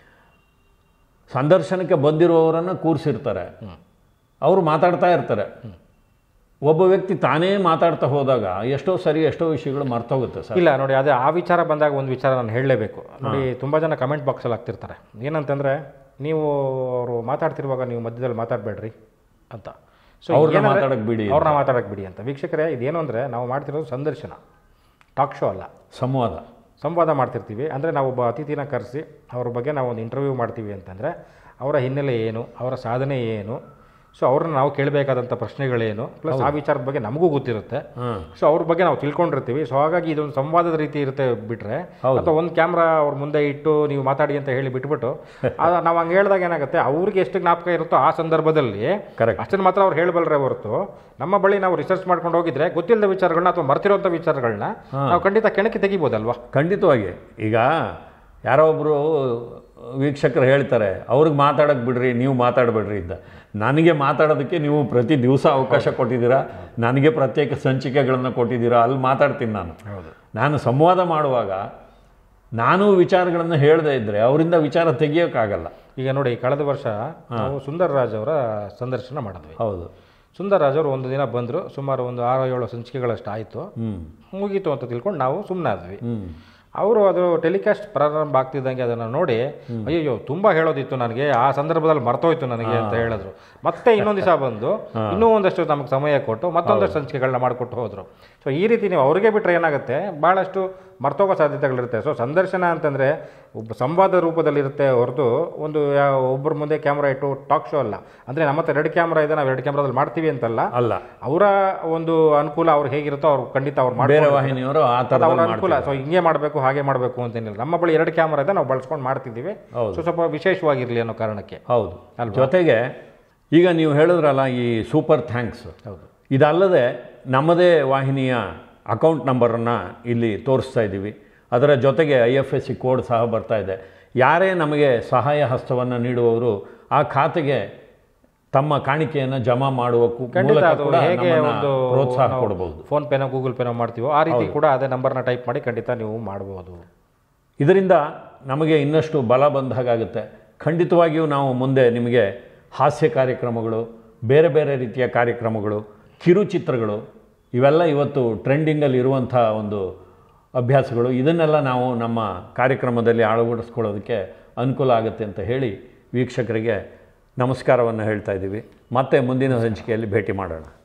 ಸಂದರ್ಶನಕ್ಕೆ ಬಂದಿರುವವರನ್ನು ಕೂರಿಸಿರ್ತಾರೆ ಅವರು ಮಾತಾಡ್ತಾ ಇರ್ತಾರೆ ಒಬ್ಬ ವ್ಯಕ್ತಿ ತಾನೇ ಮಾತಾಡ್ತಾ ಹೋದಾಗ ಎಷ್ಟೋ ಸರಿ ಎಷ್ಟೋ ವಿಷಯಗಳು ಮರ್ತೋಗುತ್ತೆ ಸರ್ ಇಲ್ಲ ನೋಡಿ ಅದೇ ಆ ವಿಚಾರ ಬಂದಾಗ ಒಂದು ವಿಚಾರ ನಾನು ಹೇಳಲೇಬೇಕು ನೋಡಿ ತುಂಬ ಜನ ಕಮೆಂಟ್ ಬಾಕ್ಸಲ್ಲಿ ಹಾಕ್ತಿರ್ತಾರೆ ಏನಂತಂದರೆ ನೀವು ಅವರು ಮಾತಾಡ್ತಿರುವಾಗ ನೀವು ಮಧ್ಯದಲ್ಲಿ ಮಾತಾಡಬೇಡ್ರಿ ಅಂತ ಸೊ ಅವ್ರನ್ನ ಮಾತಾಡಕ್ ಬಿಡಿ ಅವ್ರನ್ನ ಮಾತಾಡಕ್ಕೆ ಬಿಡಿ ಅಂತ ವೀಕ್ಷಕರೇ ಇದೇನು ಅಂದರೆ ನಾವು ಮಾಡ್ತಿರೋದು ಸಂದರ್ಶನ ಟಾಕ್ ಶೋ ಅಲ್ಲ ಸಂವಾದ ಸಂವಾದ ಮಾಡ್ತಿರ್ತೀವಿ ಅಂದರೆ ನಾವು ಒಬ್ಬ ಅತಿಥಿನ ಕರೆಸಿ ಅವ್ರ ಬಗ್ಗೆ ನಾವು ಒಂದು ಇಂಟರ್ವ್ಯೂ ಮಾಡ್ತೀವಿ ಅಂತಂದರೆ ಅವರ ಹಿನ್ನೆಲೆ ಏನು ಅವರ ಸಾಧನೆ ಏನು ಸೊ ಅವ್ರನ್ನ ನಾವು ಕೇಳಬೇಕಾದಂಥ ಪ್ರಶ್ನೆಗಳೇನು ಪ್ಲಸ್ ಆ ವಿಚಾರದ ಬಗ್ಗೆ ನಮಗೂ ಗೊತ್ತಿರುತ್ತೆ ಹಾಂ ಸೊ ಅವ್ರ ಬಗ್ಗೆ ನಾವು ತಿಳ್ಕೊಂಡಿರ್ತೀವಿ ಸೊ ಹಾಗಾಗಿ ಇದೊಂದು ಸಂವಾದದ ರೀತಿ ಇರುತ್ತೆ ಬಿಟ್ರೆ ಹೌದು. ಅಥವಾ ಒಂದು ಕ್ಯಾಮ್ರಾ ಅವ್ರ ಮುಂದೆ ಇಟ್ಟು ನೀವು ಮಾತಾಡಿ ಅಂತ ಹೇಳಿ ಬಿಟ್ಬಿಟ್ಟು ಆ- ನಾವು ಹಂಗೆ ಹೇಳಿದಾಗ ಏನಾಗುತ್ತೆ ಅವ್ರಿಗೆ ಎಷ್ಟು ಜ್ಞಾಪಕ ಇರುತ್ತೋ ಆ ಸಂದರ್ಭದಲ್ಲಿ ಕರೆಕ್ಟ್ ಅಷ್ಟನ್ನು ಮಾತ್ರ ಅವ್ರು ಹೇಳಬಲ್ರೆ ಹೊರತು ನಮ್ಮ ಬಳಿ ನಾವು ರಿಸರ್ಚ್ ಮಾಡ್ಕೊಂಡು ಹೋಗಿದ್ರೆ ಗೊತ್ತಿಲ್ಲದ ವಿಚಾರಗಳನ್ನ ಅಥವಾ ಮರ್ತಿರೋಂಥ ವಿಚಾರಗಳನ್ನ ನಾವು ಖಂಡಿತ ಕೆಣಕಿ ತೆಗಿಬೋದಲ್ವಾ ಖಂಡಿತವಾಗಿ ಈಗ ಯಾರೋ ಒಬ್ಬರು ವೀಕ್ಷಕರು ಹೇಳ್ತಾರೆ ಅವ್ರಿಗೆ ಮಾತಾಡೋಕ್ಕೆ ಬಿಡ್ರಿ ನೀವು ಮಾತಾಡಬೇಡ್ರಿ ಅಂತ ನನಗೆ ಮಾತಾಡೋದಕ್ಕೆ ನೀವು ಪ್ರತಿ ದಿವಸ ಅವಕಾಶ ಕೊಟ್ಟಿದ್ದೀರಾ ನನಗೆ ಪ್ರತ್ಯೇಕ ಸಂಚಿಕೆಗಳನ್ನು ಕೊಟ್ಟಿದ್ದೀರಾ ಅಲ್ಲಿ ಮಾತಾಡ್ತೀನಿ ನಾನು ಹೌದು ನಾನು ಸಂವಾದ ಮಾಡುವಾಗ ನಾನು ವಿಚಾರಗಳನ್ನು ಹೇಳದೇ ಇದ್ದರೆ ಅವರಿಂದ ವಿಚಾರ ತೆಗಿಯೋಕ್ಕಾಗಲ್ಲ ಈಗ ನೋಡಿ ಕಳೆದ ವರ್ಷ ನಾವು ಸುಂದರ್ ರಾಜ್ ಅವರ ಸಂದರ್ಶನ ಮಾಡಿದ್ವಿ ಹೌದು ಸುಂದರ್ ರಾಜ್ ಅವರು ಒಂದು ದಿನ ಬಂದರು ಸುಮಾರು ಒಂದು ಆರು ಏಳು ಸಂಚಿಕೆಗಳಷ್ಟು ಆಯಿತು ಹ್ಞೂ ಮುಗೀತು ಅಂತ ತಿಳ್ಕೊಂಡು ನಾವು ಸುಮ್ಮನೆ ಆದ್ವಿ ಹ್ಞೂ ಅವರು ಅದು ಟೆಲಿಕಾಸ್ಟ್ ಪ್ರಾರಂಭ ಆಗ್ತಿದ್ದಂಗೆ ಅದನ್ನು ನೋಡಿ ಅಯ್ಯಯ್ಯೋ ತುಂಬ ಹೇಳೋದಿತ್ತು ನನಗೆ ಆ ಸಂದರ್ಭದಲ್ಲಿ ಮರ್ತೋಯ್ತು ನನಗೆ ಅಂತ ಹೇಳಿದ್ರು ಮತ್ತೆ ಇನ್ನೊಂದು ದಿವಸ ಬಂದು ಇನ್ನೂ ಒಂದಷ್ಟು ನಮಗೆ ಸಮಯ ಕೊಟ್ಟು ಮತ್ತೊಂದಷ್ಟು ಸಂಚಿಕೆಗಳನ್ನ ಮಾಡಿಕೊಟ್ಟು ಹೋದರು ಸೊ ಈ ರೀತಿ ನೀವು ಅವ್ರಿಗೆ ಬಿಟ್ಟರೆ ಏನಾಗುತ್ತೆ ಭಾಳಷ್ಟು ಮರ್ತೋಗೋ ಸಾಧ್ಯತೆಗಳಿರುತ್ತೆ ಸೊ ಸಂದರ್ಶನ ಅಂತಂದರೆ ಒಬ್ಬ ಸಂವಾದ ರೂಪದಲ್ಲಿರುತ್ತೆ ಹೊರತು ಒಂದು ಯಾವ ಒಬ್ಬರ ಮುಂದೆ ಕ್ಯಾಮ್ರಾ ಇಟ್ಟು ಟಾಕ್ ಶೋ ಅಲ್ಲ ಅಂದರೆ ನಮ್ಮ ಹತ್ರ ಎರಡು ಕ್ಯಾಮ್ರಾ ಇದೆ ನಾವು ಎರಡು ಕ್ಯಾಮ್ರಾದಲ್ಲಿ ಮಾಡ್ತೀವಿ ಅಂತಲ್ಲ ಅಲ್ಲ ಅವರ ಒಂದು ಅನುಕೂಲ ಅವ್ರಿಗೆ ಹೇಗಿರುತ್ತೋ ಅವ್ರು ಖಂಡಿತ ಅವ್ರು ಮಾಡಿ ಬೇರೆ ವಾಹಿನಿಯವರು ಆ ಅದು ಥರದ ಅವ್ರ ಅನುಕೂಲ ಸೊ ಹಿಂಗೆ ಮಾಡಬೇಕು ಹಾಗೆ ಮಾಡಬೇಕು ಅಂತೇನಿಲ್ಲ ನಮ್ಮ ಬಳಿ ಎರಡು ಕ್ಯಾಮ್ರಾ ಇದೆ ನಾವು ಬಳಸ್ಕೊಂಡು ಮಾಡ್ತಿದ್ದೀವಿ ಹೌದು. ಸೊ ಸ್ವಲ್ಪ ವಿಶೇಷವಾಗಿರಲಿ ಅನ್ನೋ ಕಾರಣಕ್ಕೆ ಹೌದು ಜೊತೆಗೆ ಈಗ ನೀವು ಹೇಳಿದ್ರಲ್ಲ ಈ ಸೂಪರ್ ಥ್ಯಾಂಕ್ಸ್ ಹೌದು ಇದಲ್ಲದೆ ನಮ್ಮದೇ ವಾಹಿನಿಯ ಅಕೌಂಟ್ ನಂಬರನ್ನು ಇಲ್ಲಿ ತೋರಿಸ್ತಾ ಇದ್ದೀವಿ ಅದರ ಜೊತೆಗೆ I F S C code ಸಹ ಬರ್ತಾ ಇದೆ ಯಾರೇ ನಮಗೆ ಸಹಾಯ ಹಸ್ತವನ್ನು ನೀಡುವವರು ಆ ಖಾತೆಗೆ ತಮ್ಮ ಕಾಣಿಕೆಯನ್ನು ಜಮಾ ಮಾಡುವ ಕು- ಖಂಡಿತ ಮೂಲಕ ಅದು ಕೂಡ ಹೇಗೆ ನಮ್ಮನ್ನ ಒಂದು ಪ್ರೋತ್ಸಾಹ ನಾವು ಕೊಡಬಹುದು ಫೋನ್ ಪೇನೋ ಗೂಗಲ್ ಪೇನೋ ಮಾಡ್ತೀವೋ ಆ ರೀತಿ ಕೂಡ ಅದೇ ನಂಬರ್ನ ಟೈಪ್ ಮಾಡಿ ಖಂಡಿತ ನೀವು ಮಾಡ್ಬೋದು ಇದರಿಂದ ನಮಗೆ ಇನ್ನಷ್ಟು ಬಲ ಬಂದ ಹಾಗಾಗುತ್ತೆ ಖಂಡಿತವಾಗಿಯೂ ನಾವು ಮುಂದೆ ನಿಮಗೆ ಹಾಸ್ಯ ಕಾರ್ಯಕ್ರಮಗಳು ಬೇರೆ ಬೇರೆ ರೀತಿಯ ಕಾರ್ಯಕ್ರಮಗಳು ಕಿರುಚಿತ್ರಗಳು ಇವೆಲ್ಲ ಇವತ್ತು ಟ್ರೆಂಡಿಂಗಲ್ಲಿ ಇರುವಂಥ ಒಂದು ಅಭ್ಯಾಸಗಳು ಇದನ್ನೆಲ್ಲ ನಾವು ನಮ್ಮ ಕಾರ್ಯಕ್ರಮದಲ್ಲಿ ಅಳವಡಿಸ್ಕೊಳ್ಳೋದಕ್ಕೆ ಅನುಕೂಲ ಆಗುತ್ತೆ ಅಂತ ಹೇಳಿ ವೀಕ್ಷಕರಿಗೆ ನಮಸ್ಕಾರವನ್ನು ಹೇಳ್ತಾ ಇದ್ದೀವಿ ಮತ್ತೆ ಮುಂದಿನ ಸಂಚಿಕೆಯಲ್ಲಿ ಭೇಟಿ ಮಾಡೋಣ